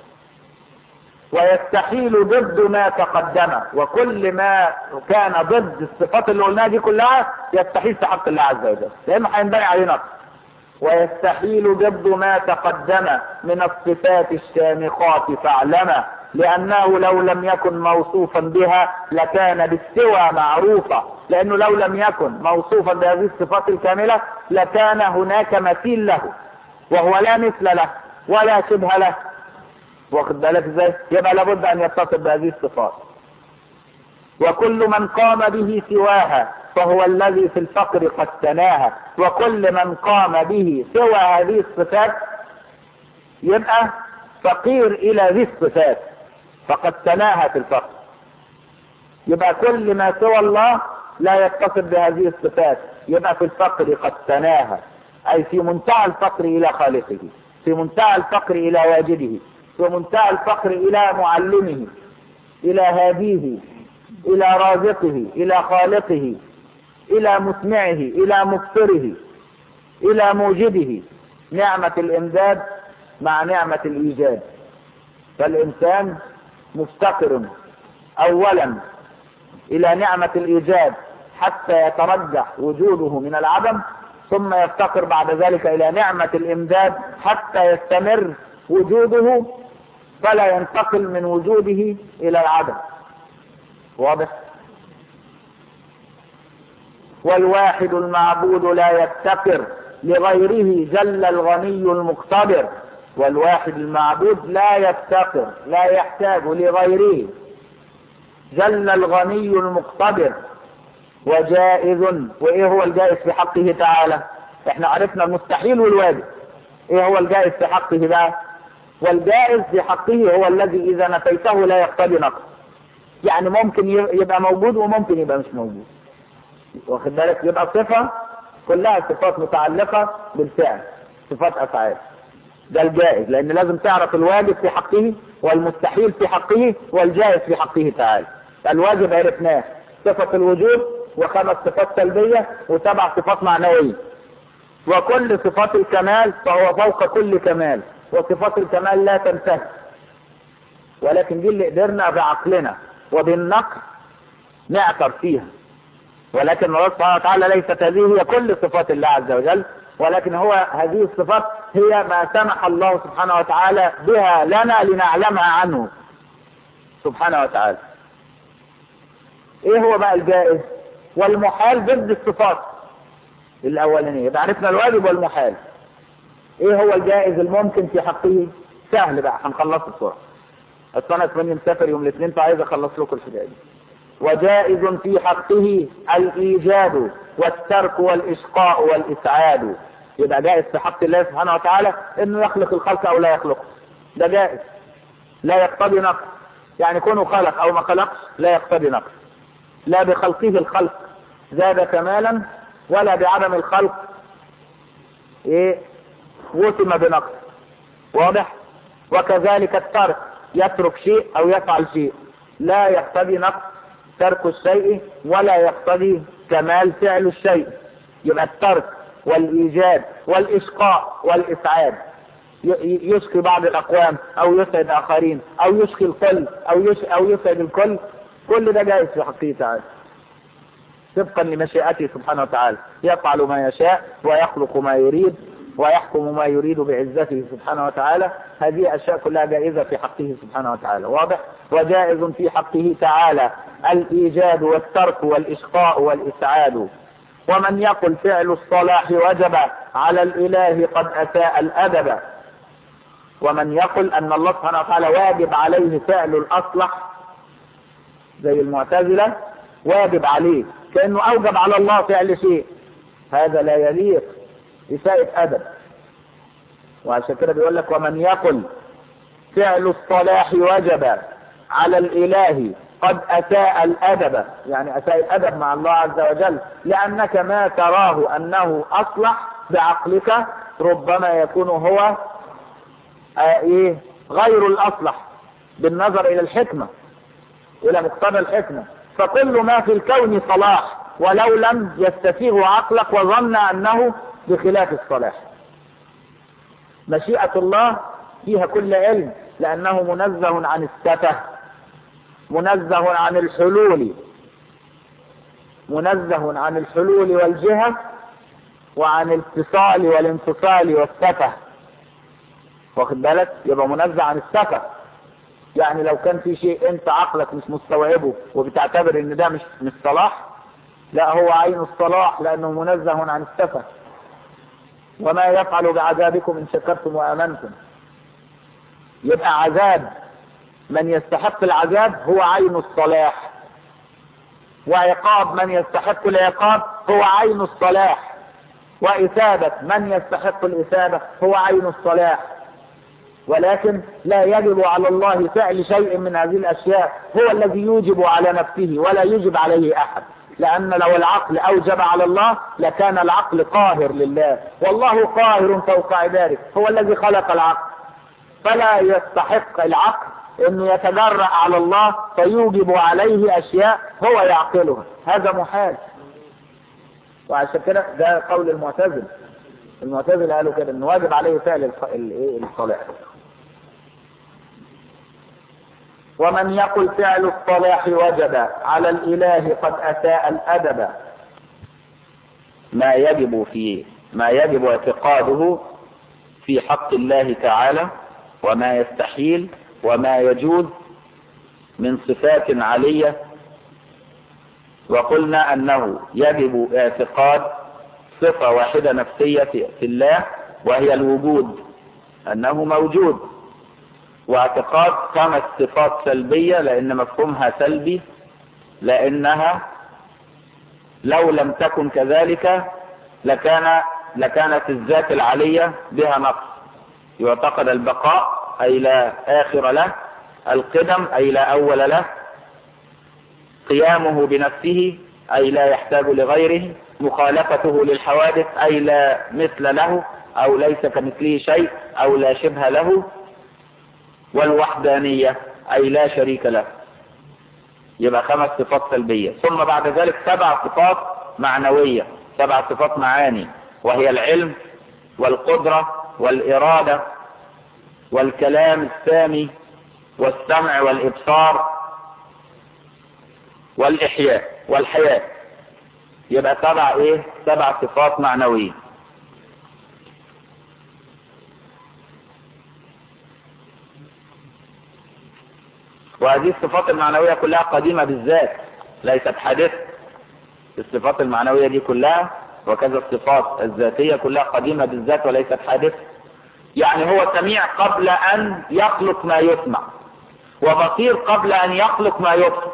ويستحيل ضد ما تقدم وكل ما كان ضد الصفات اللي قلناها دي كلها يستحيل في حق الله عز وجل لانه هينبني عليه نقص ويستحيل ضد ما تقدم من الصفات الشامخات فاعلما لانه لو لم يكن موصوفا بها لكان بالسوى معروفا لانه لو لم يكن موصوفا بهذه الصفات الكاملة لكان هناك مثيل له وهو لا مثل له ولا شبه له واخد بالك ازاي يبقى لابد ان يتصف بهذه الصفات وكل من قام به سواها فهو الذي في الفقر قد تناها وكل من قام به سوى هذه الصفات يبقى فقير الى ذي الصفات فقد تناها في الفقر يبقى كل ما سوى الله لا يتصف بهذه الصفات يبقى في الفقر قد تناها أي في منتهى الفقر إلى خالقه في منتهى الفقر إلى واجده في منتهى الفقر إلى معلمه إلى هاديه إلى رازقه إلى خالقه إلى مسمعه إلى مبصره إلى موجده نعمة الإمداد مع نعمة الإيجاد فالإنسان مفتقر أولا إلى نعمة الإيجاد حتى يترجح وجوده من العدم ثم يفتقر بعد ذلك إلى نعمة الإمداد حتى يستمر وجوده فلا ينتقل من وجوده إلى العدم واضح والواحد المعبود لا يفتقر لغيره جل الغني المقتدر والواحد المعبود لا يفتقر لا يحتاج لغيره جل الغني المقتدر وجائز وايه هو الجائز في حقه تعالى احنا عرفنا المستحيل والواجب ايه هو الجائز في حقه بقى والجائز في حقه هو الذي اذا نفيته لا يقتضي نقص يعني ممكن يبقى موجود وممكن يبقى مش موجود واخد بالك يبقى صفة كلها صفات متعلقة بالفعل صفات افعال ده الجائز لان لازم تعرف الواجب في حقه والمستحيل في حقه والجائز في حقه تعالى الواجب عرفناه صفة الوجود وخمس صفات سلبية وسبع صفات معنوية وكل صفات الكمال فهو فوق كل كمال وصفات الكمال لا تنتهي ولكن دي اللي قدرنا بعقلنا وبالنقل نعثر فيها ولكن الله سبحانه وتعالى ليست هذه هي كل صفات الله عز وجل ولكن هو هذه الصفات هي ما سمح الله سبحانه وتعالى بها لنا لنعلمها عنه سبحانه وتعالى ايه هو بقى الجائز والمحال ضد الصفات الاولانيه يبقى عرفنا الواجب والمحال ايه هو الجائز الممكن في حقه سهل بقى هنخلصه بسرعه اصل انا كمان مسافر يوم الاثنين فعايز اخلص لكم الحكايه دي وجائز في حقه الايجاد والترك والاشقاء والاسعاد يبقى جائز في حق الله سبحانه وتعالى انه يخلق الخلق او لا يخلقه ده جائز لا يقتضي نقص يعني كونه خلق او ما خلقش لا يقتضي نقص لا بخلقه الخلق زاد كمالا ولا بعدم الخلق ايه وسم بنقص واضح وكذلك الترك يترك شيء او يفعل شيء لا يقتضي نقص ترك الشيء ولا يقتضي كمال فعل الشيء يبقى الترك والايجاد والاشقاء والاسعاد يشقي بعض الاقوام او يسعد اخرين او يشقي الكل او يش او يسعد الكل كل ده جائز في حقه تعالى طبقا لمشيئته سبحانه وتعالى يفعل ما يشاء ويخلق ما يريد ويحكم ما يريد بعزته سبحانه وتعالى هذه أشياء كلها جائزة في حقه سبحانه وتعالى واضح وجائز في حقه تعالى الإيجاد والترك والإشقاء والإسعاد ومن يقل فعل الصلاح وجب على الإله قد أساء الأدب ومن يقل أن الله سبحانه وتعالى واجب عليه فعل الأصلح زي المعتزلة واجب عليه كأنه أوجب على الله فعل شيء هذا لا يليق إساءة أدب وعشان كده بيقول لك ومن يقل فعل الصلاح وجب على الإله قد أساء الأدب يعني أساء الأدب مع الله عز وجل لأنك ما تراه أنه أصلح بعقلك ربما يكون هو آه إيه غير الأصلح بالنظر إلى الحكمة إلى مقتضى الحكمة فكل ما في الكون صلاح ولو لم يستفيه عقلك وظن أنه بخلاف الصلاح مشيئة الله فيها كل علم لأنه منزه عن السفه منزه عن الحلول منزه عن الحلول والجهة وعن الاتصال والانفصال والسفه واخد بالك يبقى منزه عن السفه يعني لو كان في شيء انت عقلك مش مستوعبه وبتعتبر ان ده مش مش صلاح لا هو عين الصلاح لانه منزه عن السفه وما يفعل بعذابكم ان شكرتم وامنتم يبقى عذاب من يستحق العذاب هو عين الصلاح وعقاب من يستحق العقاب هو عين الصلاح وإثابة من يستحق الإثابة هو عين الصلاح ولكن لا يجب على الله فعل شيء من هذه الأشياء هو الذي يوجب على نفسه ولا يجب عليه أحد لأن لو العقل أوجب على الله لكان العقل قاهر لله والله قاهر فوق عباده هو الذي خلق العقل فلا يستحق العقل انه يتجرأ على الله فيوجب عليه اشياء هو يعقلها هذا محال وعشان كده ده قول المعتزله المعتزله قالوا كده انه واجب عليه فعل الصلاح ومن يقل فعل الصلاح وجب على الاله قد اساء الادب ما يجب في ما يجب اعتقاده في حق الله تعالى وما يستحيل وما يجوز من صفات علية وقلنا أنه يجب اعتقاد صفة واحدة نفسية في الله وهي الوجود أنه موجود واعتقاد خمس صفات سلبية لأن مفهومها سلبي لأنها لو لم تكن كذلك لكان لكانت الذات العلية بها نقص يعتقد البقاء أي لا آخر له القدم أي لا أول له قيامه بنفسه أي لا يحتاج لغيره مخالفته للحوادث أي لا مثل له أو ليس كمثله شيء أو لا شبه له والوحدانية أي لا شريك له يبقى خمس صفات سلبية ثم بعد ذلك سبع صفات معنوية سبع صفات معاني وهي العلم والقدرة والإرادة والكلام السامي والسمع والإبصار والإحياء والحياة يبقى سبع إيه سبع صفات معنوية وهذه الصفات المعنوية كلها قديمة بالذات ليست حادثة الصفات المعنوية دي كلها وكذا الصفات الذاتية كلها قديمة بالذات وليست حادثة يعني هو سميع قبل أن يخلق ما يسمع وبصير قبل أن يخلق ما يبصر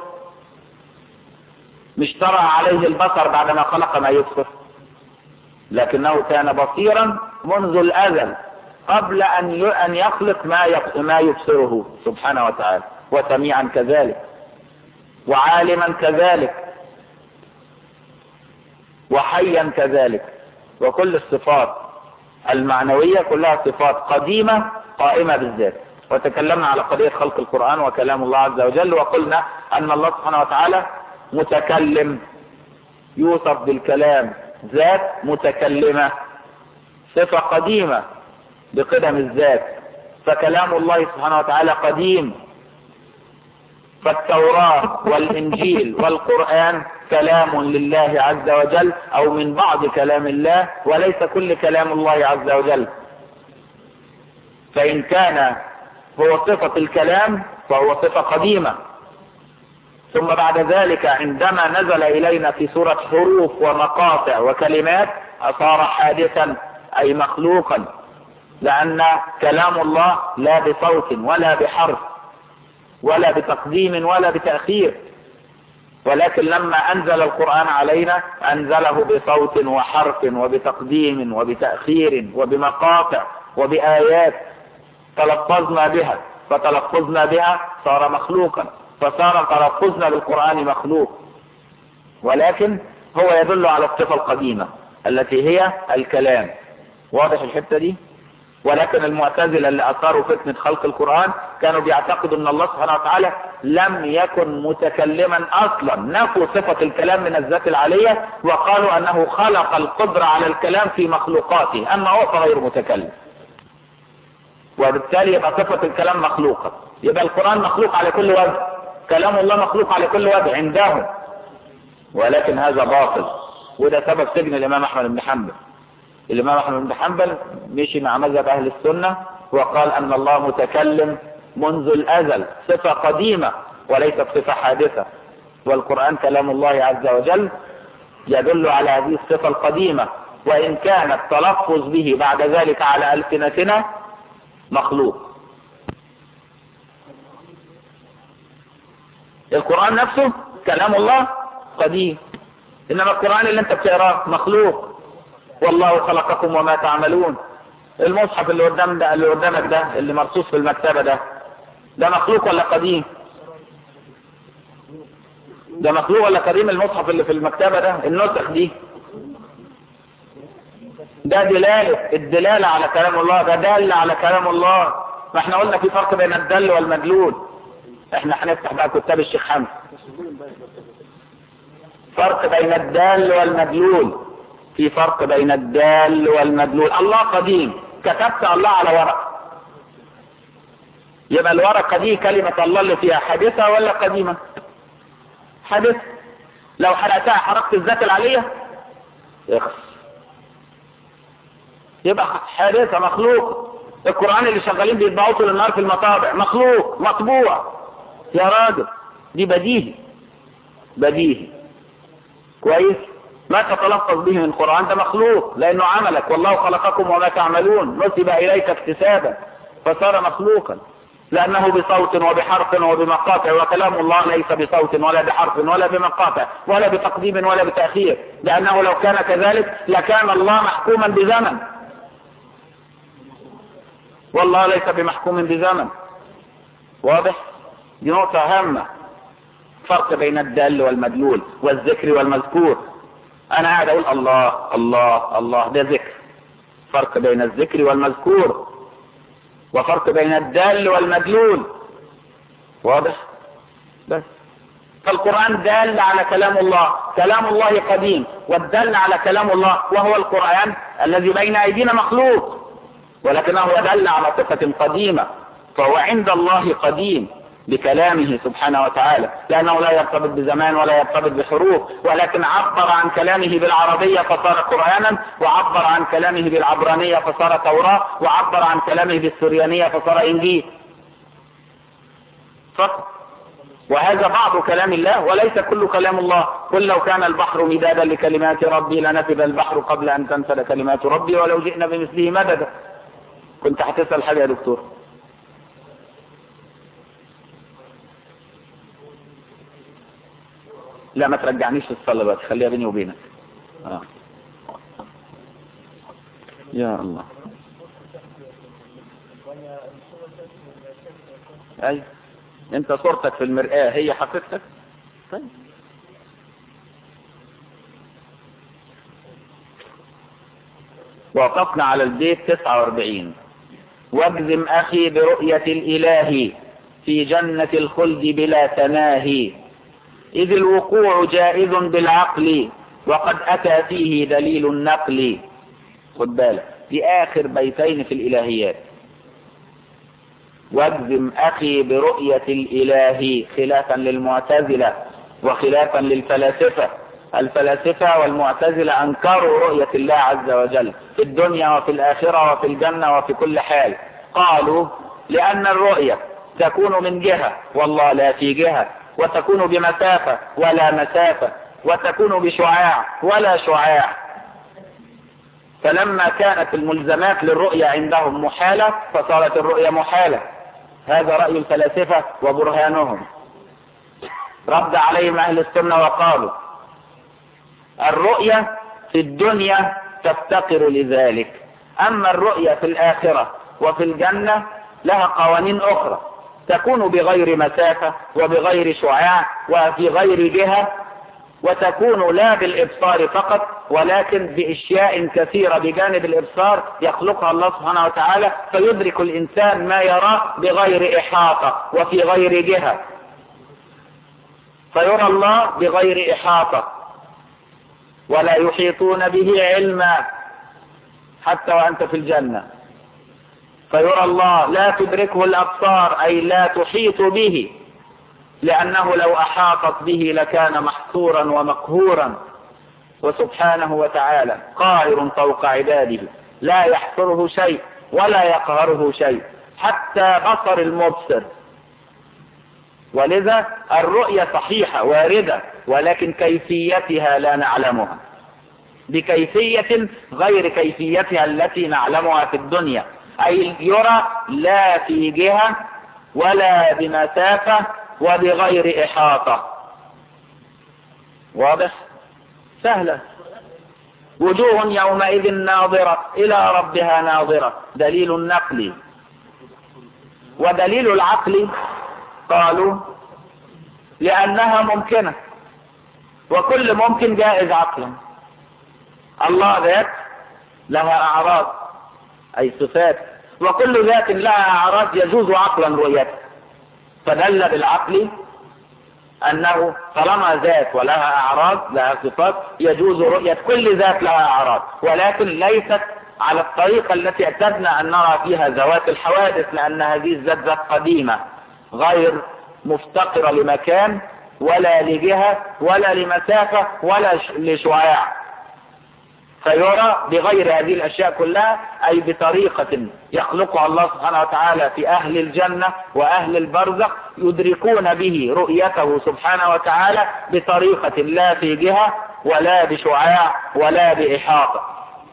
مش ترى عليه البصر بعدما خلق ما يبصر لكنه كان بصيرا منذ الأزل قبل أن أن يخلق ما ما يبصره سبحانه وتعالى وسميعا كذلك وعالما كذلك وحيا كذلك وكل الصفات المعنوية كلها صفات قديمة قائمة بالذات وتكلمنا على قضية خلق القرآن وكلام الله عز وجل وقلنا أن الله سبحانه وتعالى متكلم يوصف بالكلام ذات متكلمة صفة قديمة بقدم الذات فكلام الله سبحانه وتعالى قديم فالتوراة والإنجيل والقرآن كلام لله عز وجل أو من بعض كلام الله وليس كل كلام الله عز وجل فإن كان هو صفة الكلام فهو صفة قديمة ثم بعد ذلك عندما نزل إلينا في سورة حروف ومقاطع وكلمات أصار حادثا أي مخلوقا لأن كلام الله لا بصوت ولا بحرف ولا بتقديم ولا بتأخير ولكن لما أنزل القرآن علينا أنزله بصوت وحرف وبتقديم وبتأخير وبمقاطع وبآيات تلفظنا بها فتلفظنا بها صار مخلوقا فصار تلفظنا بالقرآن مخلوق ولكن هو يدل على الصفة القديمة التي هي الكلام واضح الحتة دي ولكن المعتزلة اللي أثاروا فتنة خلق القرآن كانوا بيعتقدوا أن الله سبحانه وتعالى لم يكن متكلما أصلا نفوا صفة الكلام من الذات العالية وقالوا أنه خلق القدرة على الكلام في مخلوقاته أما هو فغير متكلم وبالتالي يبقى صفة الكلام مخلوقة يبقى القرآن مخلوق على كل وجه كلام الله مخلوق على كل وجه عندهم ولكن هذا باطل وده سبب سجن الإمام أحمد بن حنبل الإمام أحمد بن حنبل مشي مع مذهب أهل السنة وقال أن الله متكلم منذ الأزل صفة قديمة وليست صفة حادثة والقرآن كلام الله عز وجل يدل على هذه الصفة القديمة وإن كان التلفظ به بعد ذلك على ألسنتنا مخلوق القرآن نفسه كلام الله قديم إنما القرآن اللي انت بتقراه مخلوق والله خلقكم وما تعملون المصحف اللي قدام ده اللي قدامك ده اللي مرصوص في المكتبة ده ده مخلوق ولا قديم ده مخلوق ولا قديم المصحف اللي في المكتبة ده النسخ دي ده دلالة الدلالة على كلام الله ده دل على كلام الله ما احنا قلنا في فرق بين الدل والمدلول احنا هنفتح بقى كتاب الشيخ حمد فرق بين الدال والمدلول في فرق بين الدال والمدلول الله قديم كتبت الله على ورق يبقى الورقة دي كلمة الله اللي فيها حادثة ولا قديمة حادثة لو حرقتها حرقت الذات العالية يخص يبقى حادثة مخلوق القرآن اللي شغالين بيطبعوه طول النهار في المطابع مخلوق مطبوع يا راجل دي بديهي بديهي كويس ما تتلفظ به من القرآن ده مخلوق لأنه عملك والله خلقكم وما تعملون نسب إليك اكتسابا فصار مخلوقا لأنه بصوت وبحرف وبمقاطع وكلام الله ليس بصوت ولا بحرف ولا بمقاطع ولا بتقديم ولا بتأخير لأنه لو كان كذلك لكان الله محكوما بزمن والله ليس بمحكوم بزمن واضح دي نقطة هامة فرق بين الدال والمدلول والذكر والمذكور انا قاعد اقول الله الله الله ده ذكر فرق بين الذكر والمذكور وفرق بين الدال والمدلول واضح بس فالقرآن دال على كلام الله كلام الله قديم والدل على كلام الله وهو القرآن الذي بين أيدينا مخلوق ولكنه دل على صفة قديمة فهو عند الله قديم بكلامه سبحانه وتعالى لأنه لا يرتبط بزمان ولا يرتبط بحروف ولكن عبر عن كلامه بالعربية فصار قرآنا وعبر عن كلامه بالعبرانية فصار توراة وعبر عن كلامه بالسريانية فصار إنجيل فقط وهذا بعض كلام الله وليس كل كلام الله قل لو كان البحر مدادا لكلمات ربي لنفذ البحر قبل أن تنفذ كلمات ربي ولو جئنا بمثله مددا كنت هتسأل حاجة يا دكتور لا ما ترجعنيش في الصلاة بس خليها بيني وبينك آه. يا الله اي انت صورتك في المرآة هي حقيقتك طيب وقفنا على البيت 49 واجزم اخي برؤية الاله في جنة الخلد بلا تناهي إذ الوقوع جائز بالعقل وقد أتى فيه دليل النقل خد بالك في آخر بيتين في الإلهيات واجزم أخي برؤية الإله خلافا للمعتزلة وخلافا للفلاسفة الفلاسفة والمعتزلة أنكروا رؤية الله عز وجل في الدنيا وفي الآخرة وفي الجنة وفي كل حال قالوا لأن الرؤية تكون من جهة والله لا في جهة وتكون بمسافة ولا مسافة وتكون بشعاع ولا شعاع فلما كانت الملزمات للرؤية عندهم محالة فصارت الرؤية محالة هذا رأي الفلاسفة وبرهانهم رد عليهم أهل السنة وقالوا الرؤية في الدنيا تفتقر لذلك أما الرؤية في الآخرة وفي الجنة لها قوانين أخرى تكون بغير مسافة وبغير شعاع وفي غير جهة وتكون لا بالإبصار فقط ولكن بأشياء كثيرة بجانب الإبصار يخلقها الله سبحانه وتعالى فيدرك الإنسان ما يراه بغير إحاطة وفي غير جهة فيرى الله بغير إحاطة ولا يحيطون به علما حتى وأنت في الجنة فيرى الله لا تدركه الأبصار أي لا تحيط به لأنه لو أحاطت به لكان محصورا ومقهورا وسبحانه وتعالى قاهر فوق عباده لا يحصره شيء ولا يقهره شيء حتى بصر المبصر ولذا الرؤية صحيحة واردة ولكن كيفيتها لا نعلمها بكيفية غير كيفيتها التي نعلمها في الدنيا أي يرى لا في جهة ولا بمسافة وبغير إحاطة واضح سهلة وجوه يومئذ ناظرة إلى ربها ناظرة دليل النقل ودليل العقل قالوا لأنها ممكنة وكل ممكن جائز عقلا الله ذات لها أعراض أي صفات وكل ذات لها أعراض يجوز عقلا رؤيتها فدل بالعقل أنه طالما ذات ولها أعراض لها صفات يجوز رؤية كل ذات لها أعراض ولكن ليست على الطريقة التي اعتدنا أن نرى فيها ذوات الحوادث لأن هذه الذات ذات قديمة غير مفتقرة لمكان ولا لجهة ولا لمسافة ولا لشعاع فيرى بغير هذه الأشياء كلها أي بطريقة يخلقها الله سبحانه وتعالى في أهل الجنة وأهل البرزخ يدركون به رؤيته سبحانه وتعالى بطريقة لا في جهة ولا بشعاع ولا بإحاطة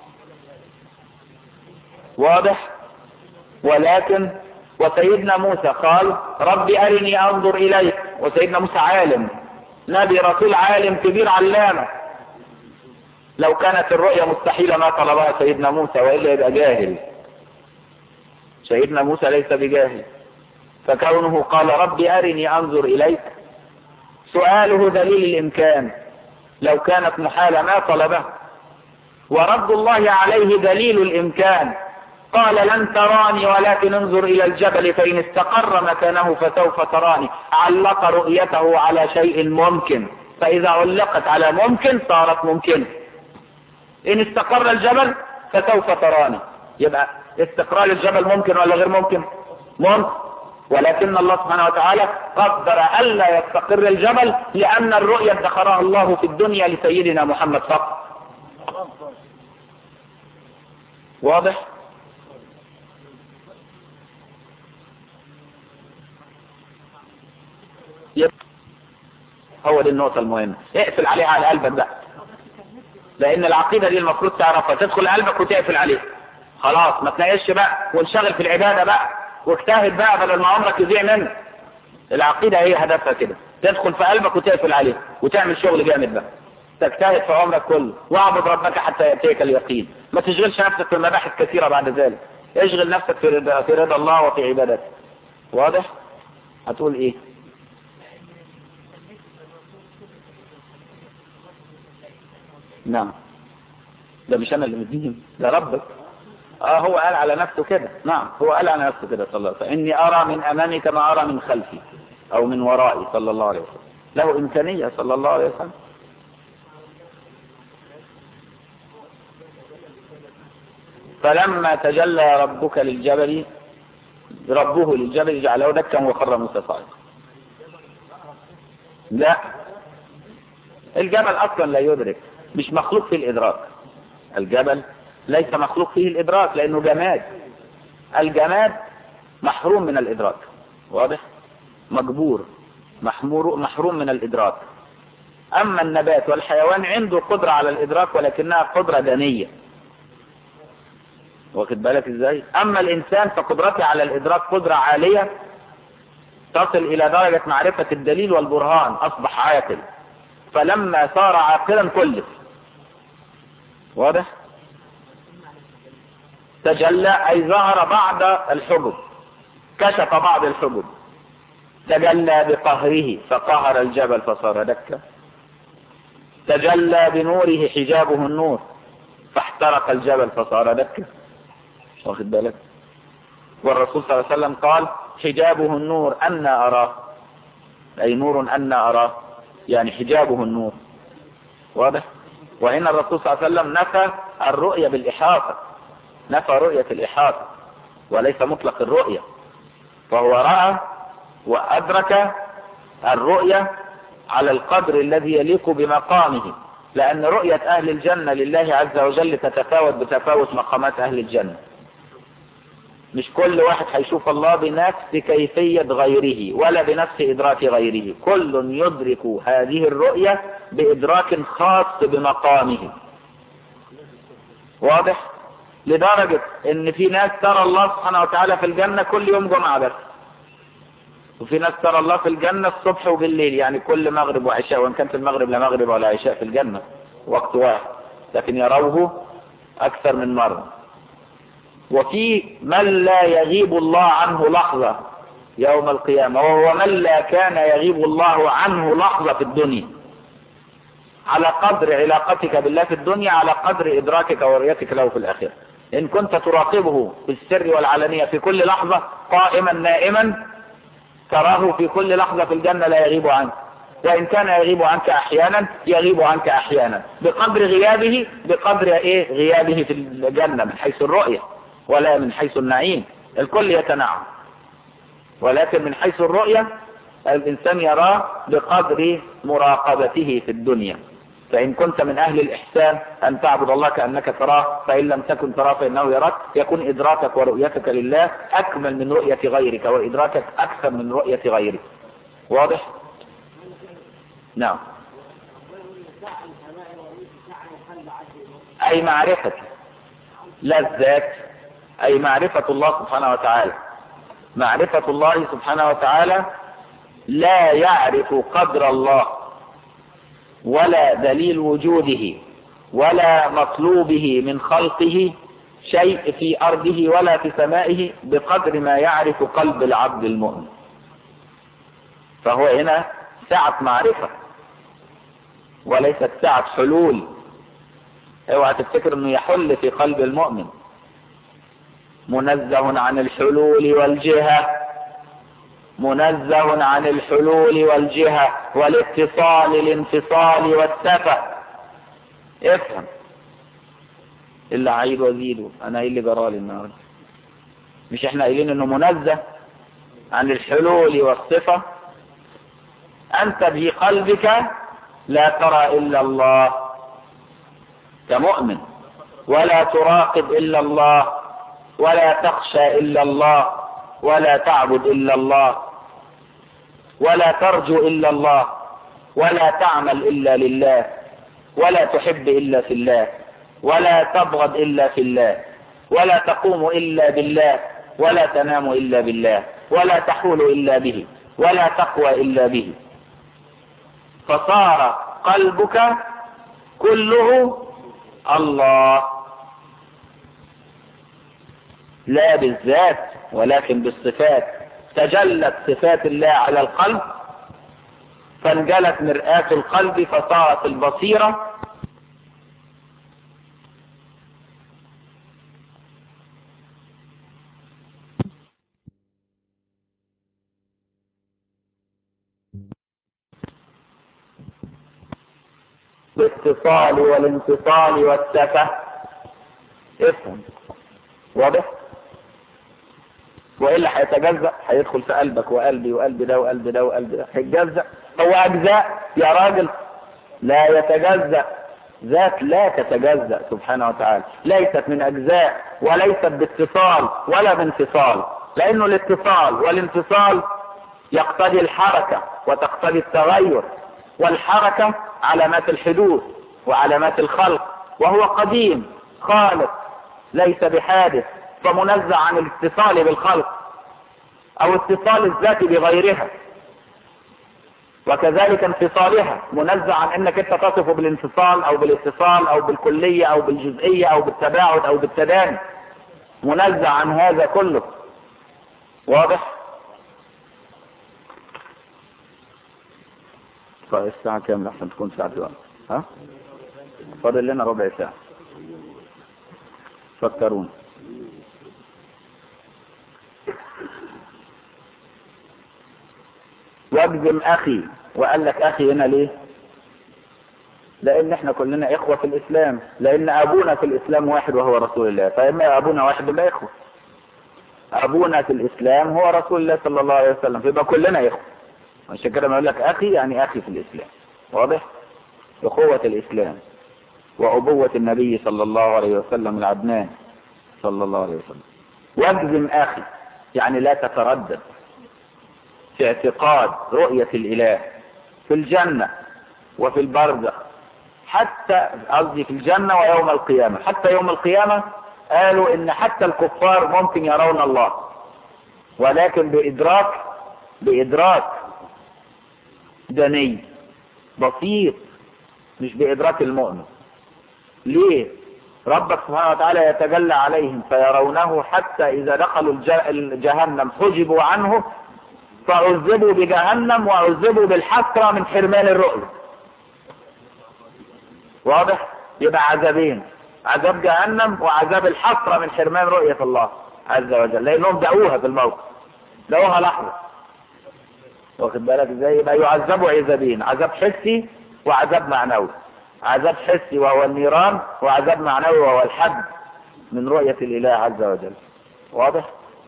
واضح ولكن وسيدنا موسى قال رب أرني أنظر إليك وسيدنا موسى عالم نبي رسول عالم كبير علامة لو كانت الرؤية مستحيلة ما طلبها سيدنا موسى وإلا يبقى جاهل سيدنا موسى ليس بجاهل فكونه قال رب أرني أنظر إليك سؤاله دليل الإمكان لو كانت محالة ما طلبه ورد الله عليه دليل الإمكان قال لن تراني ولكن انظر إلى الجبل فإن استقر مكانه فسوف تراني علق رؤيته على شيء ممكن فإذا علقت على ممكن صارت ممكنة إن استقر الجبل فسوف تراني يبقى استقرار الجبل ممكن ولا غير ممكن ممكن ولكن الله سبحانه وتعالى قدر ألا يستقر الجبل لأن الرؤية ادخرها الله في الدنيا لسيدنا محمد فقط واضح هو دي النقطة المهمة اقفل عليها على قلبك بقى لان العقيدة دي المفروض تعرفها تدخل قلبك وتقفل عليها خلاص ما تناقش بقى وانشغل في العبادة بقى واجتهد بقى بدل ما عمرك يضيع منك العقيدة هي هدفها كده تدخل في قلبك وتقفل عليه وتعمل شغل جامد بقى تجتهد في عمرك كله واعبد ربك حتى يأتيك اليقين ما تشغلش نفسك في مباحث كثيرة بعد ذلك اشغل نفسك في رضا, في رضا الله وفي عبادته واضح هتقول ايه نعم ده مش انا اللي مديهم ده ربك اه هو قال على نفسه كده نعم هو قال على نفسه كده صلى الله عليه وسلم اني ارى من امامي كما ارى من خلفي او من ورائي صلى الله عليه وسلم له امكانية صلى الله عليه وسلم فلما تجلى ربك للجبل ربه للجبل جعله دكا وخر موسى صاعقا لا الجبل اصلا لا يدرك مش مخلوق فيه الادراك الجبل ليس مخلوق فيه الادراك لانه جماد الجماد محروم من الادراك واضح مجبور محمور محروم من الادراك اما النبات والحيوان عنده قدرة على الادراك ولكنها قدرة دانية واخد بالك ازاي اما الانسان فقدرته على الادراك قدرة عالية تصل الى درجة معرفة الدليل والبرهان اصبح عاقل فلما صار عاقلا كلف واضح تجلى اي ظهر بعض الحجب كشف بعض الحجب تجلى بقهره فقهر الجبل فصار دكا تجلى بنوره حجابه النور فاحترق الجبل فصار دكا واخد بالك والرسول صلى الله عليه وسلم قال حجابه النور أن أراه أي نور أن أراه يعني حجابه النور واضح وهنا الرسول صلى الله عليه وسلم نفى الرؤية بالإحاطة نفى رؤية الإحاطة وليس مطلق الرؤية فهو رأى وأدرك الرؤية على القدر الذي يليق بمقامه لأن رؤية أهل الجنة لله عز وجل تتفاوت بتفاوت مقامات أهل الجنة مش كل واحد هيشوف الله بنفس كيفية غيره ولا بنفس إدراك غيره كل يدرك هذه الرؤية بإدراك خاص بمقامه واضح لدرجة ان في ناس ترى الله سبحانه وتعالى في الجنة كل يوم جمعة بس وفي ناس ترى الله في الجنة الصبح وبالليل يعني كل مغرب وعشاء وان كانت المغرب لا مغرب ولا عشاء في الجنة وقت واحد لكن يروه اكثر من مرة وفي من لا يغيب الله عنه لحظة يوم القيامة وهو من لا كان يغيب الله عنه لحظة في الدنيا على قدر علاقتك بالله في الدنيا على قدر إدراكك ورؤيتك له في الآخرة إن كنت تراقبه بالسر والعلانية في كل لحظة قائما نائما تراه في كل لحظة في الجنة لا يغيب عنك وإن كان يغيب عنك أحيانا يغيب عنك أحيانا بقدر غيابه بقدر إيه غيابه في الجنة من حيث الرؤية ولا من حيث النعيم الكل يتنعم ولكن من حيث الرؤية الإنسان يراه بقدر مراقبته في الدنيا فإن كنت من أهل الإحسان أن تعبد الله كأنك تراه فإن لم تكن تراه فإنه يراك يكون إدراكك ورؤيتك لله أكمل من رؤية غيرك وإدراكك أكثر من رؤية غيرك واضح؟ نعم أي معرفة لا الذات أي معرفة الله سبحانه وتعالى معرفة الله سبحانه وتعالى لا يعرف قدر الله ولا دليل وجوده ولا مطلوبه من خلقه شيء في أرضه ولا في سمائه بقدر ما يعرف قلب العبد المؤمن فهو هنا سعة معرفة وليست سعة حلول اوعى تفتكر انه يحل في قلب المؤمن منزه عن الحلول والجهة منزه عن الحلول والجهة والاتصال الانفصال والسفة افهم اللي عيد وزيده انا ايه اللي جرالي النهارده مش احنا قايلين انه منزه عن الحلول والصفة انت بقلبك لا ترى الا الله كمؤمن ولا تراقب الا الله ولا تخشى الا الله ولا تعبد الا الله ولا ترجو الا الله ولا تعمل الا لله ولا تحب الا في الله ولا تبغض الا في الله ولا تقوم الا بالله ولا تنام الا بالله ولا تحول الا به ولا تقوى الا به فصار قلبك كله الله لا بالذات ولكن بالصفات تجلت صفات الله على القلب فانجلت مرآة القلب فصارت البصيرة بالاتصال والانفصال والسفة افهم واضح والا هيتجزأ هيدخل في قلبك وقلبي وقلب ده وقلب ده وقلب ده هيتجزأ هو اجزاء يا راجل لا يتجزأ ذات لا تتجزأ سبحانه وتعالى ليست من اجزاء وليست باتصال ولا بانفصال لانه الاتصال والانفصال يقتضي الحركة وتقتضي التغير والحركة علامات الحدوث وعلامات الخلق وهو قديم خالق ليس بحادث فمنزع عن الاتصال بالخلق او اتصال الذات بغيرها وكذلك انفصالها منزع عن انك انت تصف بالانفصال او بالاتصال او بالكلية او بالجزئية او بالتباعد او بالتداني منزع عن هذا كله واضح طيب الساعة كام لحسن تكون ساعة الوقت ها فاضل لنا ربع ساعة فكرون واجزم اخي وقال لك اخي هنا ليه لان احنا كلنا اخوة في الاسلام لان ابونا في الاسلام واحد وهو رسول الله فاما ابونا واحد ولا اخوة ابونا في الاسلام هو رسول الله صلى الله عليه وسلم فيبقى كلنا اخوة عشان كده ما يقول لك اخي يعني اخي في الاسلام واضح اخوة الاسلام وابوة النبي صلى الله عليه وسلم العدنان صلى الله عليه وسلم واجزم اخي يعني لا تتردد في اعتقاد رؤية الاله في الجنة وفي البرزخ حتى قصدي في الجنة ويوم القيامة حتى يوم القيامة قالوا ان حتى الكفار ممكن يرون الله ولكن بادراك بادراك دني بسيط مش بإدراك المؤمن ليه ربك سبحانه وتعالى يتجلى عليهم فيرونه حتى إذا دخلوا الجهنم حجبوا عنه فعذبوا بجهنم وعذبوا بالحسرة من حرمان الرؤية واضح يبقى عذابين عذاب جهنم وعذاب الحسرة من حرمان رؤية الله عز وجل لانهم دعوها في الموت دعوها لحظة واخد بالك ازاي يبقى يعذبوا عذابين عذاب حسي وعذاب معنوي عذاب حسي وهو النيران وعذاب معنوي وهو الحد من رؤية الإله عز وجل واضح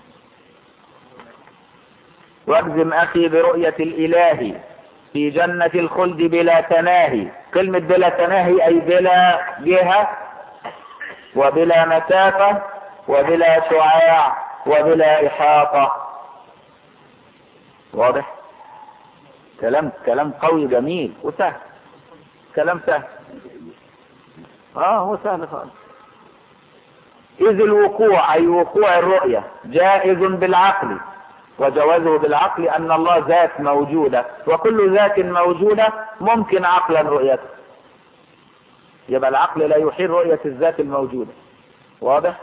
واجزم أخي برؤية الإله في جنة الخلد بلا تناهي كلمة بلا تناهي أي بلا جهة وبلا مسافة وبلا شعاع وبلا إحاطة واضح كلام كلام قوي جميل وسهل كلام سهل اه هو سهل خالص إذ الوقوع أي وقوع الرؤية جائز بالعقل وجوازه بالعقل أن الله ذات موجودة وكل ذات موجودة ممكن عقلا رؤيته يبقى العقل لا يحيل رؤية الذات الموجودة واضح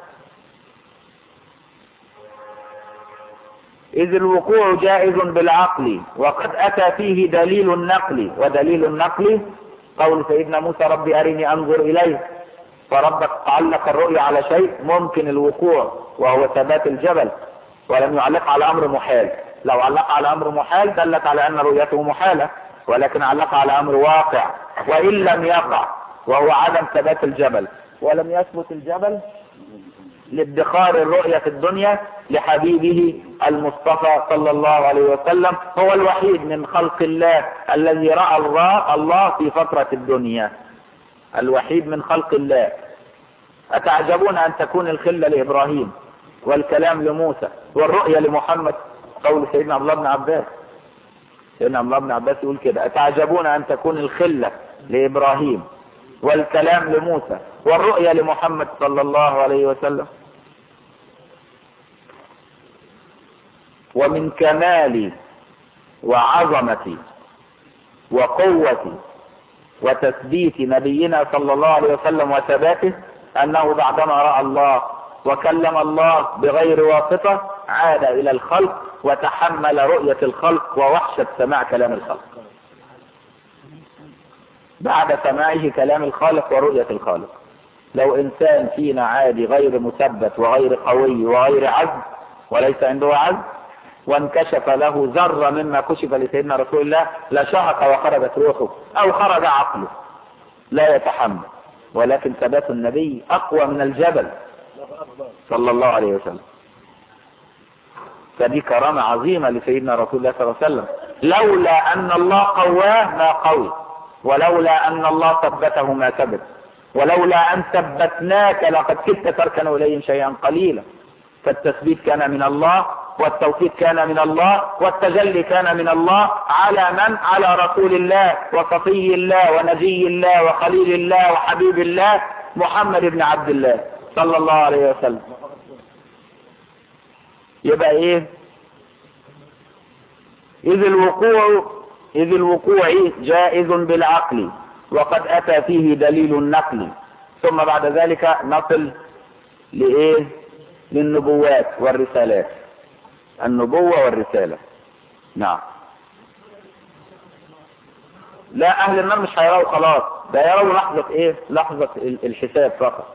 إذ الوقوع جائز بالعقل وقد أتى فيه دليل النقل ودليل النقل قول سيدنا موسى ربي أرني أنظر إليه فربك علق الرؤيا على شيء ممكن الوقوع وهو ثبات الجبل ولم يعلق على أمر محال لو علق على أمر محال دلت على أن رؤيته محالة ولكن علق على أمر واقع وإن لم يقع وهو عدم ثبات الجبل ولم يثبت الجبل لادخار الرؤية في الدنيا لحبيبه المصطفى صلى الله عليه وسلم هو الوحيد من خلق الله الذي رأى الله في فترة الدنيا الوحيد من خلق الله أتعجبون أن تكون الخلة لإبراهيم والكلام لموسى والرؤية لمحمد قول سيدنا عبد الله بن عباس سيدنا عبد الله بن عباس يقول كده أتعجبون أن تكون الخلة لإبراهيم والكلام لموسى والرؤية لمحمد صلى الله عليه وسلم ومن كمال وعظمة وقوة وتثبيت نبينا صلى الله عليه وسلم وثباته أنه بعدما رأى الله وكلم الله بغير واسطة عاد إلى الخلق وتحمل رؤية الخلق ووحشة سماع كلام الخلق بعد سماعه كلام الخالق ورؤية الخالق لو إنسان فينا عادي غير مثبت وغير قوي وغير عزم وليس عنده عزم وانكشف له ذرة مما كشف لسيدنا رسول الله لشهق وخرجت روحه أو خرج عقله لا يتحمل ولكن ثبات النبي أقوى من الجبل صلى الله عليه وسلم فدي كرامة عظيمة لسيدنا رسول الله صلى الله عليه وسلم لولا أن الله قواه ما قوي ولولا أن الله ثبته ما ثبت ولولا أن ثبتناك لقد كدت تركن إليهم شيئا قليلا فالتثبيت كان من الله والتوفيق كان من الله والتجلي كان من الله على من على رسول الله وصفي الله ونجي الله وخليل الله وحبيب الله محمد بن عبد الله صلى الله عليه وسلم يبقى ايه اذ الوقوع اذ الوقوع جائز بالعقل وقد اتى فيه دليل النقل ثم بعد ذلك نصل لايه للنبوات والرسالات النبوة والرسالة نعم لا اهل النار مش هيروا خلاص ده يروا لحظة ايه لحظة الحساب فقط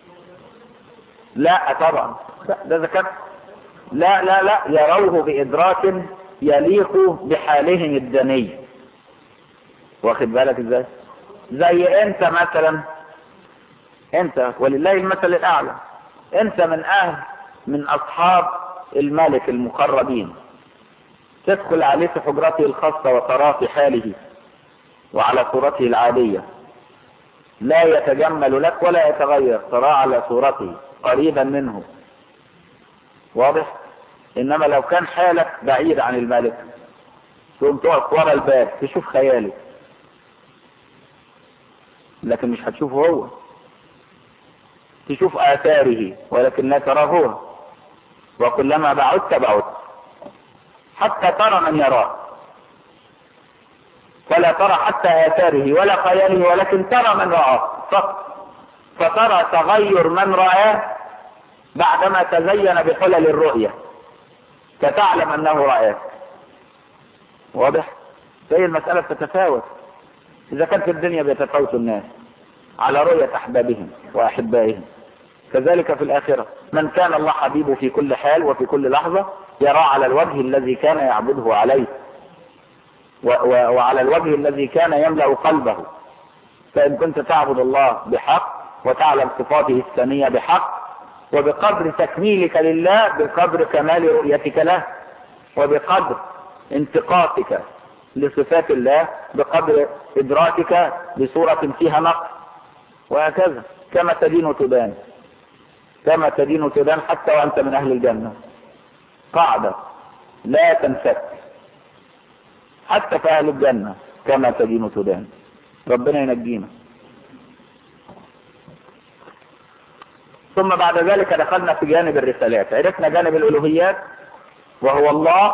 لا طبعا ده ذكر لا لا لا يروه بإدراك يليق بحالهم الدني واخد بالك ازاي زي انت مثلا انت ولله المثل الاعلى انت من اهل من اصحاب الملك المقربين تدخل عليه في حجرته الخاصة وتراه في حاله وعلى صورته العادية لا يتجمل لك ولا يتغير تراه على صورته قريبا منه واضح انما لو كان حالك بعيد عن الملك تقوم تقف ورا الباب تشوف خياله لكن مش هتشوفه هو تشوف آثاره ولكن لا تراه هو وكلما بعدت بعدت حتى ترى من يراه فلا ترى حتى آثاره ولا خياله ولكن ترى من رآه فقط فترى تغير من رآه بعدما تزين بحلل الرؤية فتعلم أنه رآه واضح؟ فهي المسألة تتفاوت إذا كانت في الدنيا بيتفاوت الناس على رؤية أحبابهم وأحبائهم كذلك في الآخرة من كان الله حبيبه في كل حال وفي كل لحظة يرى على الوجه الذي كان يعبده عليه وعلى الوجه الذي كان يملأ قلبه فإن كنت تعبد الله بحق وتعلم صفاته السامية بحق وبقدر تكميلك لله بقدر كمال رؤيتك له وبقدر انتقاصك لصفات الله بقدر إدراكك بصورة فيها نقص وهكذا كما تدين تبان كما تدين تبان حتى وأنت من أهل الجنة قاعدة لا تنفك حتى في أهل الجنة كما تدين تبان ربنا ينجينا ثم بعد ذلك دخلنا في جانب الرسالات عرفنا جانب الألوهيات وهو الله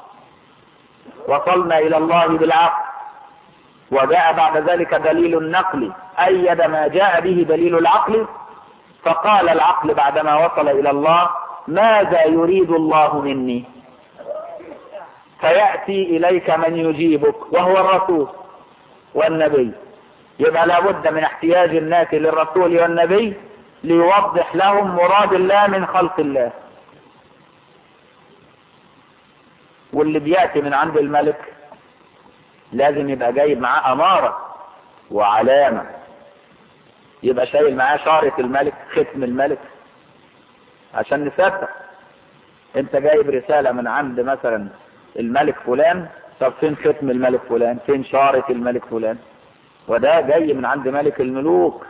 وصلنا إلى الله بالعقل وجاء بعد ذلك دليل النقل أيد ما جاء به دليل العقل فقال العقل بعدما وصل إلى الله ماذا يريد الله مني فيأتي إليك من يجيبك وهو الرسول والنبي يبقى لابد من احتياج الناس للرسول والنبي ليوضح لهم مراد الله من خلق الله واللي بيأتي من عند الملك لازم يبقى جايب معاه أمارة وعلامة يبقى شايل معاه شارة الملك ختم الملك عشان نصدق انت جايب رسالة من عند مثلا الملك فلان طب فين ختم الملك فلان فين شارة الملك فلان وده جاي من عند ملك الملوك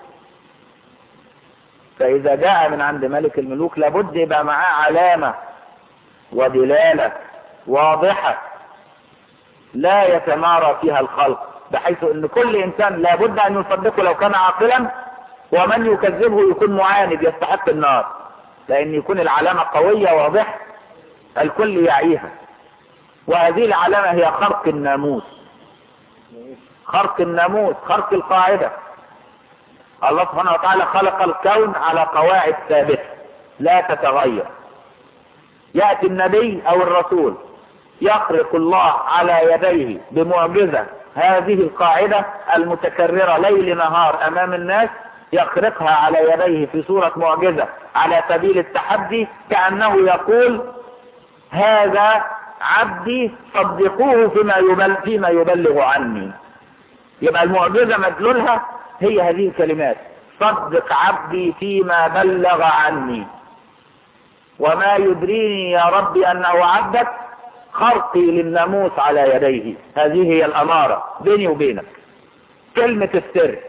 فإذا جاء من عند ملك الملوك لابد يبقى معاه علامة ودلالة واضحة لا يتمارى فيها الخلق بحيث ان كل انسان لابد ان يصدقه لو كان عاقلا ومن يكذبه يكون معاند يستحق النار لان يكون العلامة قوية واضحة الكل يعيها وهذه العلامة هي خرق الناموس خرق الناموس خرق القاعدة الله سبحانه وتعالى خلق الكون على قواعد ثابتة لا تتغير يأتي النبي او الرسول يخرق الله على يديه بمعجزة هذه القاعدة المتكررة ليل نهار امام الناس يخرقها على يديه في صورة معجزة على سبيل التحدي كأنه يقول هذا عبدي صدقوه فيما يبلغ, فيما يبلغ عني يبقى المعجزة مدلولها هي هذه الكلمات صدق عبدي فيما بلغ عني وما يدريني يا ربي أنه عبدك خرقي للناموس على يديه هذه هي الأمارة بيني وبينك كلمة السر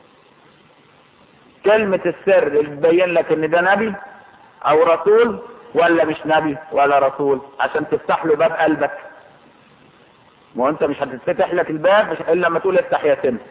كلمة السر اللي تبين لك ان ده نبي او رسول ولا مش نبي ولا رسول عشان تفتح له باب قلبك ما انت مش هتتفتح لك الباب مش الا لما تقول افتح يا سمسم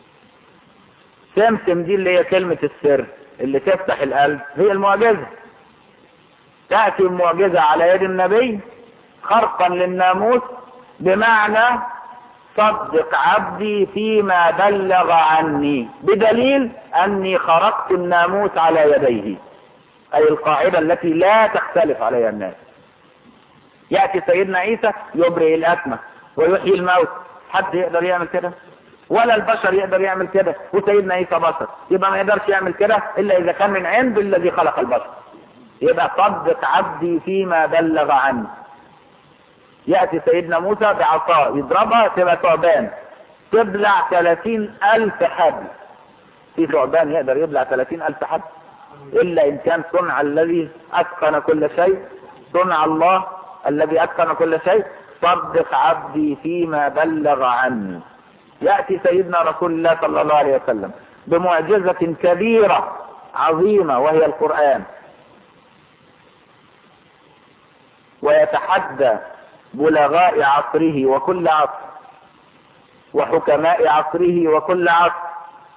سمسم دي اللي هي كلمة السر اللي تفتح القلب هي المعجزة تأتي المعجزة على يد النبي خرقا للناموس بمعنى صدق عبدي فيما بلغ عني بدليل أني خرقت الناموس على يديه أي القاعدة التي لا تختلف عليها الناس يأتي سيدنا عيسى يبرئ الأكمة ويحيي الموت حد يقدر يعمل كده ولا البشر يقدر يعمل كده وسيدنا عيسى بشر يبقى ما يقدرش يعمل كده إلا إذا كان من عند الذي خلق البشر يبقى صدق عبدي فيما بلغ عني يأتي سيدنا موسى بعصاه يضربها تبقى ثعبان تبلع ثلاثين ألف حبل في ثعبان يقدر يبلع ثلاثين ألف حبل إلا إن كان صنع الذي أتقن كل شيء صنع الله الذي أتقن كل شيء صدق عبدي فيما بلغ عني يأتي سيدنا رسول الله صلى الله عليه وسلم بمعجزة كبيرة عظيمة وهي القرآن ويتحدى بلغاء عصره وكل عصر وحكماء عصره وكل عصر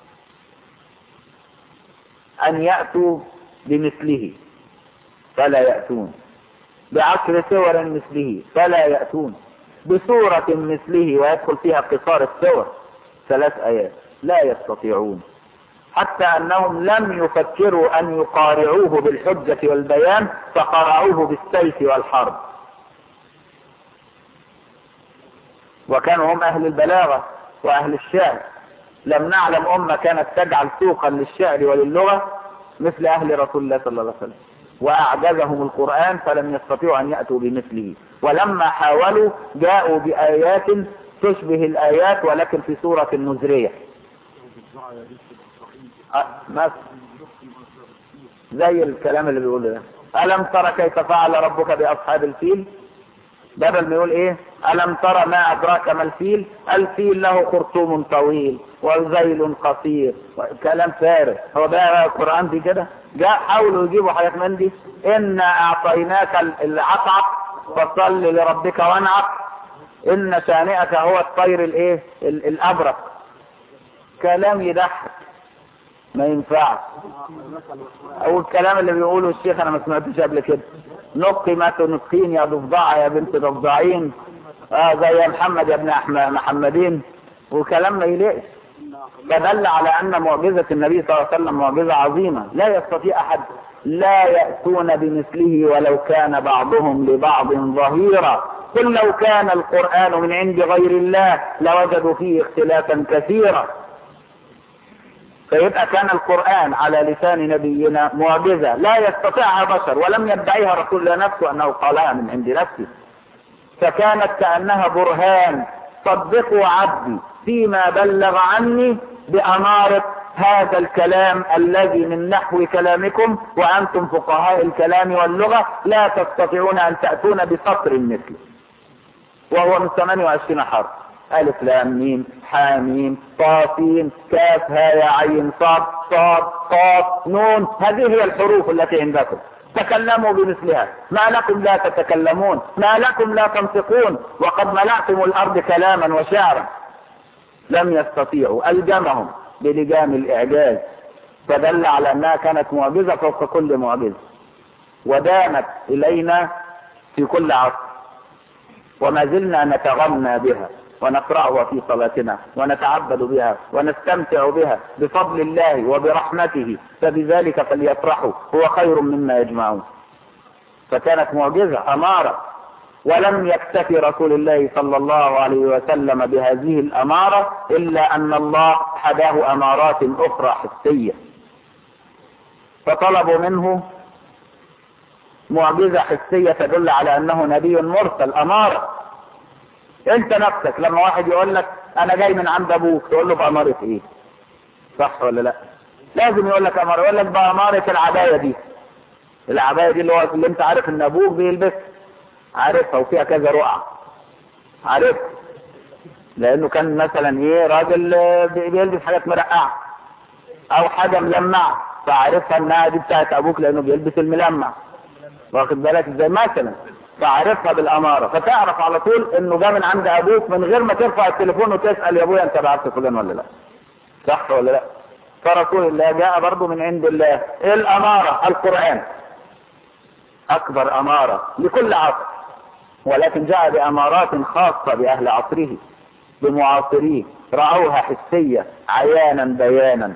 أن يأتوا بمثله فلا يأتون بعشر سور مثله فلا يأتون بسورة مثله ويدخل فيها قصار السور ثلاث آيات لا يستطيعون حتى أنهم لم يفكروا أن يقارعوه بالحجة والبيان فقرعوه بالسيف والحرب وكانوا هم أهل البلاغة وأهل الشعر لم نعلم أمة كانت تجعل سوقا للشعر وللغة مثل أهل رسول الله صلى الله عليه وسلم وأعجزهم القرآن فلم يستطيعوا أن يأتوا بمثله ولما حاولوا جاءوا بآيات تشبه الآيات ولكن في سورة مزرية أه بس زي الكلام اللي بيقوله ده ألم ترى كيف فعل ربك بأصحاب الفيل بدل ما يقول ايه ألم ترى ما أدراك ما الفيل الفيل له خرطوم طويل وذيل قصير كلام فارغ هو ده القرآن دي كده جاء حاولوا يجيبوا حاجات من دي إنا أعطيناك العطعق فصل لربك وانعق إن شانئك هو الطير الايه الأبرق كلام يضحك ما ينفعش او الكلام اللي بيقوله الشيخ انا ما سمعتوش قبل كده نقي ما تنقين يا ضفدعة يا بنت ضفدعين اه زي يا محمد يا ابن أحمد محمدين وكلام ما يليقش فدل على ان معجزة النبي صلى الله عليه وسلم معجزة عظيمة لا يستطيع احد لا يأتون بمثله ولو كان بعضهم لبعض ظهيرا قل لو كان القرآن من عند غير الله لوجدوا فيه اختلافا كثيرا فيبقى كان القرآن على لسان نبينا معجزة لا يستطيعها بشر ولم يدعيها رسول الله نفسه أنه قالها من عند نفسه فكانت كأنها برهان صدقوا عبدي فيما بلغ عني بأمارة هذا الكلام الذي من نحو كلامكم وأنتم فقهاء الكلام واللغة لا تستطيعون أن تأتون بسطر مثله وهو من 28 حرف ألف لام ميم حاميم طاسين كاف ها يا عين صاد صاد قاف نون هذه هي الحروف التي عندكم تكلموا بمثلها ما لكم لا تتكلمون ما لكم لا تنطقون وقد ملأتم الأرض كلاما وشعرا لم يستطيعوا ألجمهم بلجام الإعجاز فدل على أنها كانت معجزة فوق كل معجزة ودامت إلينا في كل عصر وما زلنا نتغنى بها ونقرأها في صلاتنا ونتعبد بها ونستمتع بها بفضل الله وبرحمته فبذلك فليفرحوا هو خير مما يجمعون فكانت معجزة أمارة ولم يكتفي رسول الله صلى الله عليه وسلم بهذه الأمارة إلا أن الله حداه أمارات أخرى حسية فطلبوا منه معجزة حسية تدل على أنه نبي مرسل أمارة انت نفسك لما واحد يقول لك انا جاي من عند ابوك تقول له بأمارة ايه صح ولا لا لازم يقول لك امارة يقول لك بأمارة العباية دي العباية دي اللي هو اللي انت عارف ان ابوك بيلبسها عارفها وفيها كذا رقعة عارفها لانه كان مثلا ايه راجل بيلبس حاجات مرقعة او حاجة ملمعة فعارفها انها دي بتاعت ابوك لانه بيلبس الملمع واخد بالك ازاي مثلا تعرفها بالامارة فتعرف على طول انه جاء من عند ابوك من غير ما ترفع التليفون وتسأل يا ابويا انت بعت فلان ولا لا صح ولا لا فرسول الله جاء برضه من عند الله ايه الامارة القرآن اكبر امارة لكل عصر ولكن جاء بامارات خاصة باهل عصره بمعاصريه رأوها حسية عيانا بيانا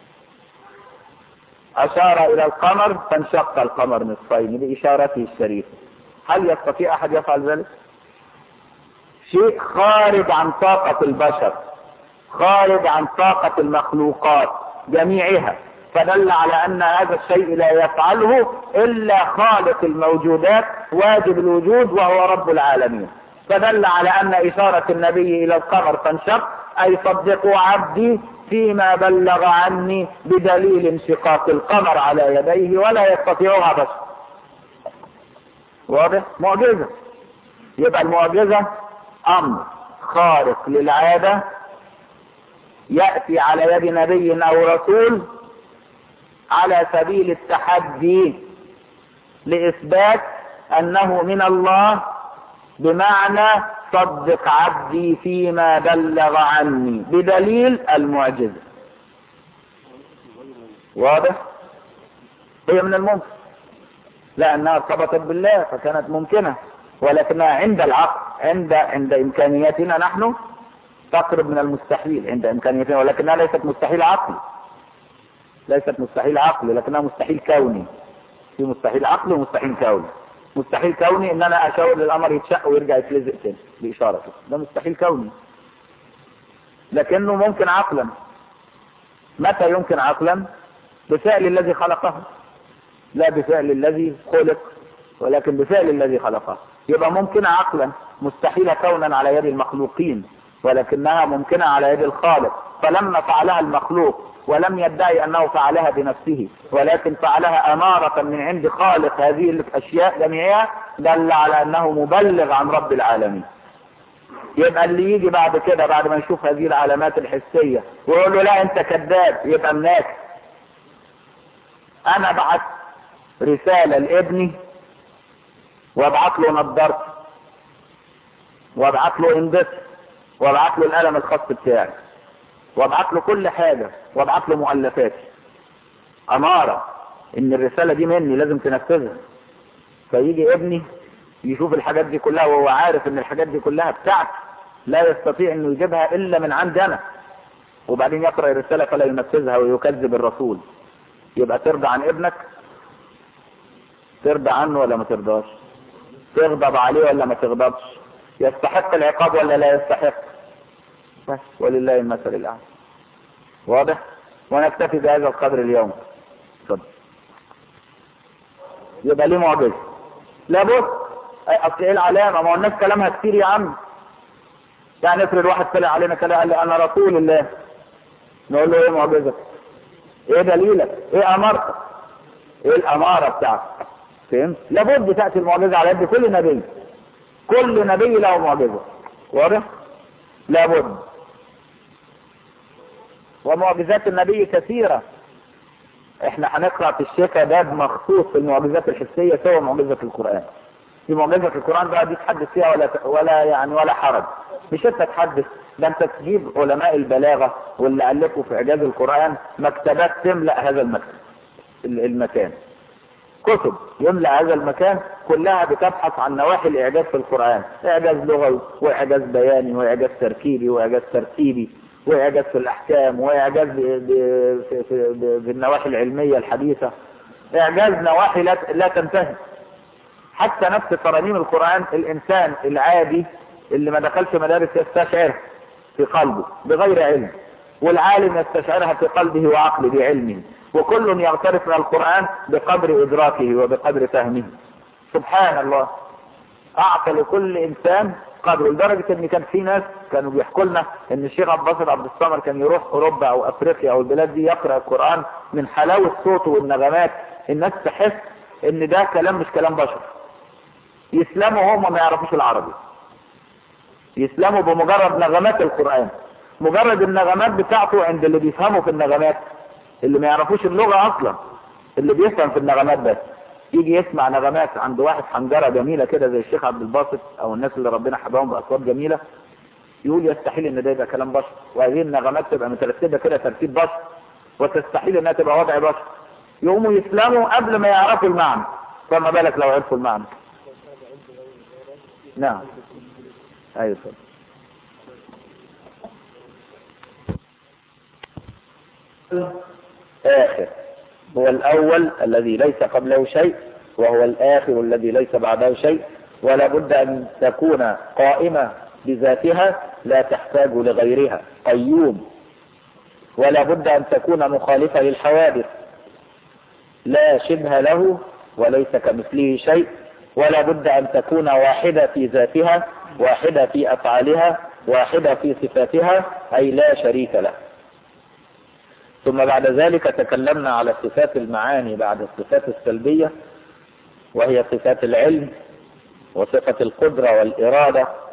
اشار الى القمر فانشق القمر نصفين باشارته الشريفه هل يستطيع احد يفعل ذلك شيء خارج عن طاقة البشر خارج عن طاقة المخلوقات جميعها فدل على ان هذا الشيء لا يفعله الا خالق الموجودات واجب الوجود وهو رب العالمين فدل على ان اشارة النبي الى القمر فانشق اي صدقوا عبدي فيما بلغ عني بدليل انشقاق القمر على يديه ولا يستطيعها بشر واضح معجزة يبقى المعجزة امر خارق للعادة يأتي على يد نبي او رسول على سبيل التحدي لإثبات أنه من الله بمعنى صدق عبدي فيما بلغ عني بدليل المعجزة واضح هي من الممكن لأنها ارتبطت بالله فكانت ممكنة ولكنها عند العقل عند عند إمكانياتنا نحن تقرب من المستحيل عند إمكانياتنا ولكنها ليست مستحيل عقلي ليست مستحيل عقلي لكنها مستحيل كوني في مستحيل عقلي ومستحيل كوني مستحيل كوني ان انا اشاور للقمر يتشق ويرجع يتلزق تاني باشاره كده ده مستحيل كوني لكنه ممكن عقلا متى يمكن عقلا بفعل الذي خلقه لا بفعل الذي خلق ولكن بفعل الذي خلقه يبقى ممكنة عقلا مستحيلة كونا على يد المخلوقين ولكنها ممكنة على يد الخالق فلما فعلها المخلوق ولم يدعي انه فعلها بنفسه ولكن فعلها امارة من عند خالق هذه الاشياء جميعها دل على انه مبلغ عن رب العالمين يبقى اللي يجي بعد كده بعد ما يشوف هذه العلامات الحسية ويقول له لا انت كذاب يبقى مناك انا بعت رسالة لابني وابعت له نظارتي وابعت له اندس وابعت له القلم الخاص بتاعي وابعت له كل حاجة وابعت له مؤلفاتي امارة ان الرسالة دي مني لازم تنفذها فيجي ابني يشوف الحاجات دي كلها وهو عارف ان الحاجات دي كلها بتاعتي لا يستطيع انه يجيبها الا من عندي انا وبعدين يقرأ الرسالة فلا ينفذها ويكذب الرسول يبقى ترضى عن ابنك ترضى عنه ولا ما ترضاش تغضب عليه ولا ما تغضبش يستحق العقاب ولا لا يستحق بس ولله المثل الاعلى واضح ونكتفي بهذا القدر اليوم اتفضل يبقى ليه معجزه لابد اصل ايه العلامه ما هو الناس كلامها كتير يا عم يعني افرض واحد طلع علينا كده قال لي انا رسول الله نقول له ايه معجزتك ايه دليلك ايه امارتك ايه الاماره بتاعتك فهمت لابد تاتي المعجزه على يد كل نبي كل نبي له معجزه واضح لابد ومعجزات النبي كثيرة احنا هنقرأ في الشيخ باب مخصوص في المعجزات الحسية سوى معجزة القرآن في معجزة القرآن بقى دي تحدث فيها ولا ولا يعني ولا حرج مش انت تحدث ده انت تجيب علماء البلاغة واللي ألفوا في إعجاز القرآن مكتبات تملأ هذا المكتب المكان كتب يملأ هذا المكان كلها بتبحث عن نواحي الإعجاز في القرآن إعجاز لغوي وإعجاز بياني وإعجاز تركيبي وإعجاز ترتيبي وإعجاز في الأحكام وإعجاز بالنواحي العلمية الحديثة إعجاز نواحي لا, لا تنتهي حتى نفس ترانيم القرآن الإنسان العادي اللي ما دخلش مدارس يستشعر في قلبه بغير علم والعالم يستشعرها في قلبه وعقله بعلمه وكل يغترف من القرآن بقدر إدراكه وبقدر فهمه سبحان الله أعطى لكل إنسان قدره لدرجة إن كان في ناس كانوا بيحكوا لنا إن الشيخ عبد الباسط عبد الصمد كان يروح أوروبا أو أفريقيا أو البلاد دي يقرأ القرآن من حلاوة صوته والنغمات الناس تحس إن ده كلام مش كلام بشر يسلموا هم ما يعرفوش العربي يسلموا بمجرد نغمات القرآن مجرد النغمات بتاعته عند اللي بيفهموا في النغمات اللي ما يعرفوش اللغة اصلا اللي بيفهم في النغمات بس يجي يسمع نغمات عند واحد حنجرة جميلة كده زي الشيخ عبد الباسط او الناس اللي ربنا حباهم باصوات جميلة يقول يستحيل ان ده يبقى كلام بشر وهذه النغمات تبقى مترتبة كده ترتيب بشر وتستحيل انها تبقى وضع بشر يقوموا يسلموا قبل ما يعرفوا المعنى فما بالك لو عرفوا المعنى نعم ايوه صدق. آخر هو الأول الذي ليس قبله شيء وهو الآخر الذي ليس بعده شيء ولا بد أن تكون قائمة بذاتها لا تحتاج لغيرها قيوم ولا بد أن تكون مخالفة للحوادث لا شبه له وليس كمثله شيء ولا بد أن تكون واحدة في ذاتها واحدة في أفعالها واحدة في صفاتها أي لا شريك له ثم بعد ذلك تكلمنا على صفات المعاني بعد الصفات السلبية وهي صفات العلم وصفة القدرة والإرادة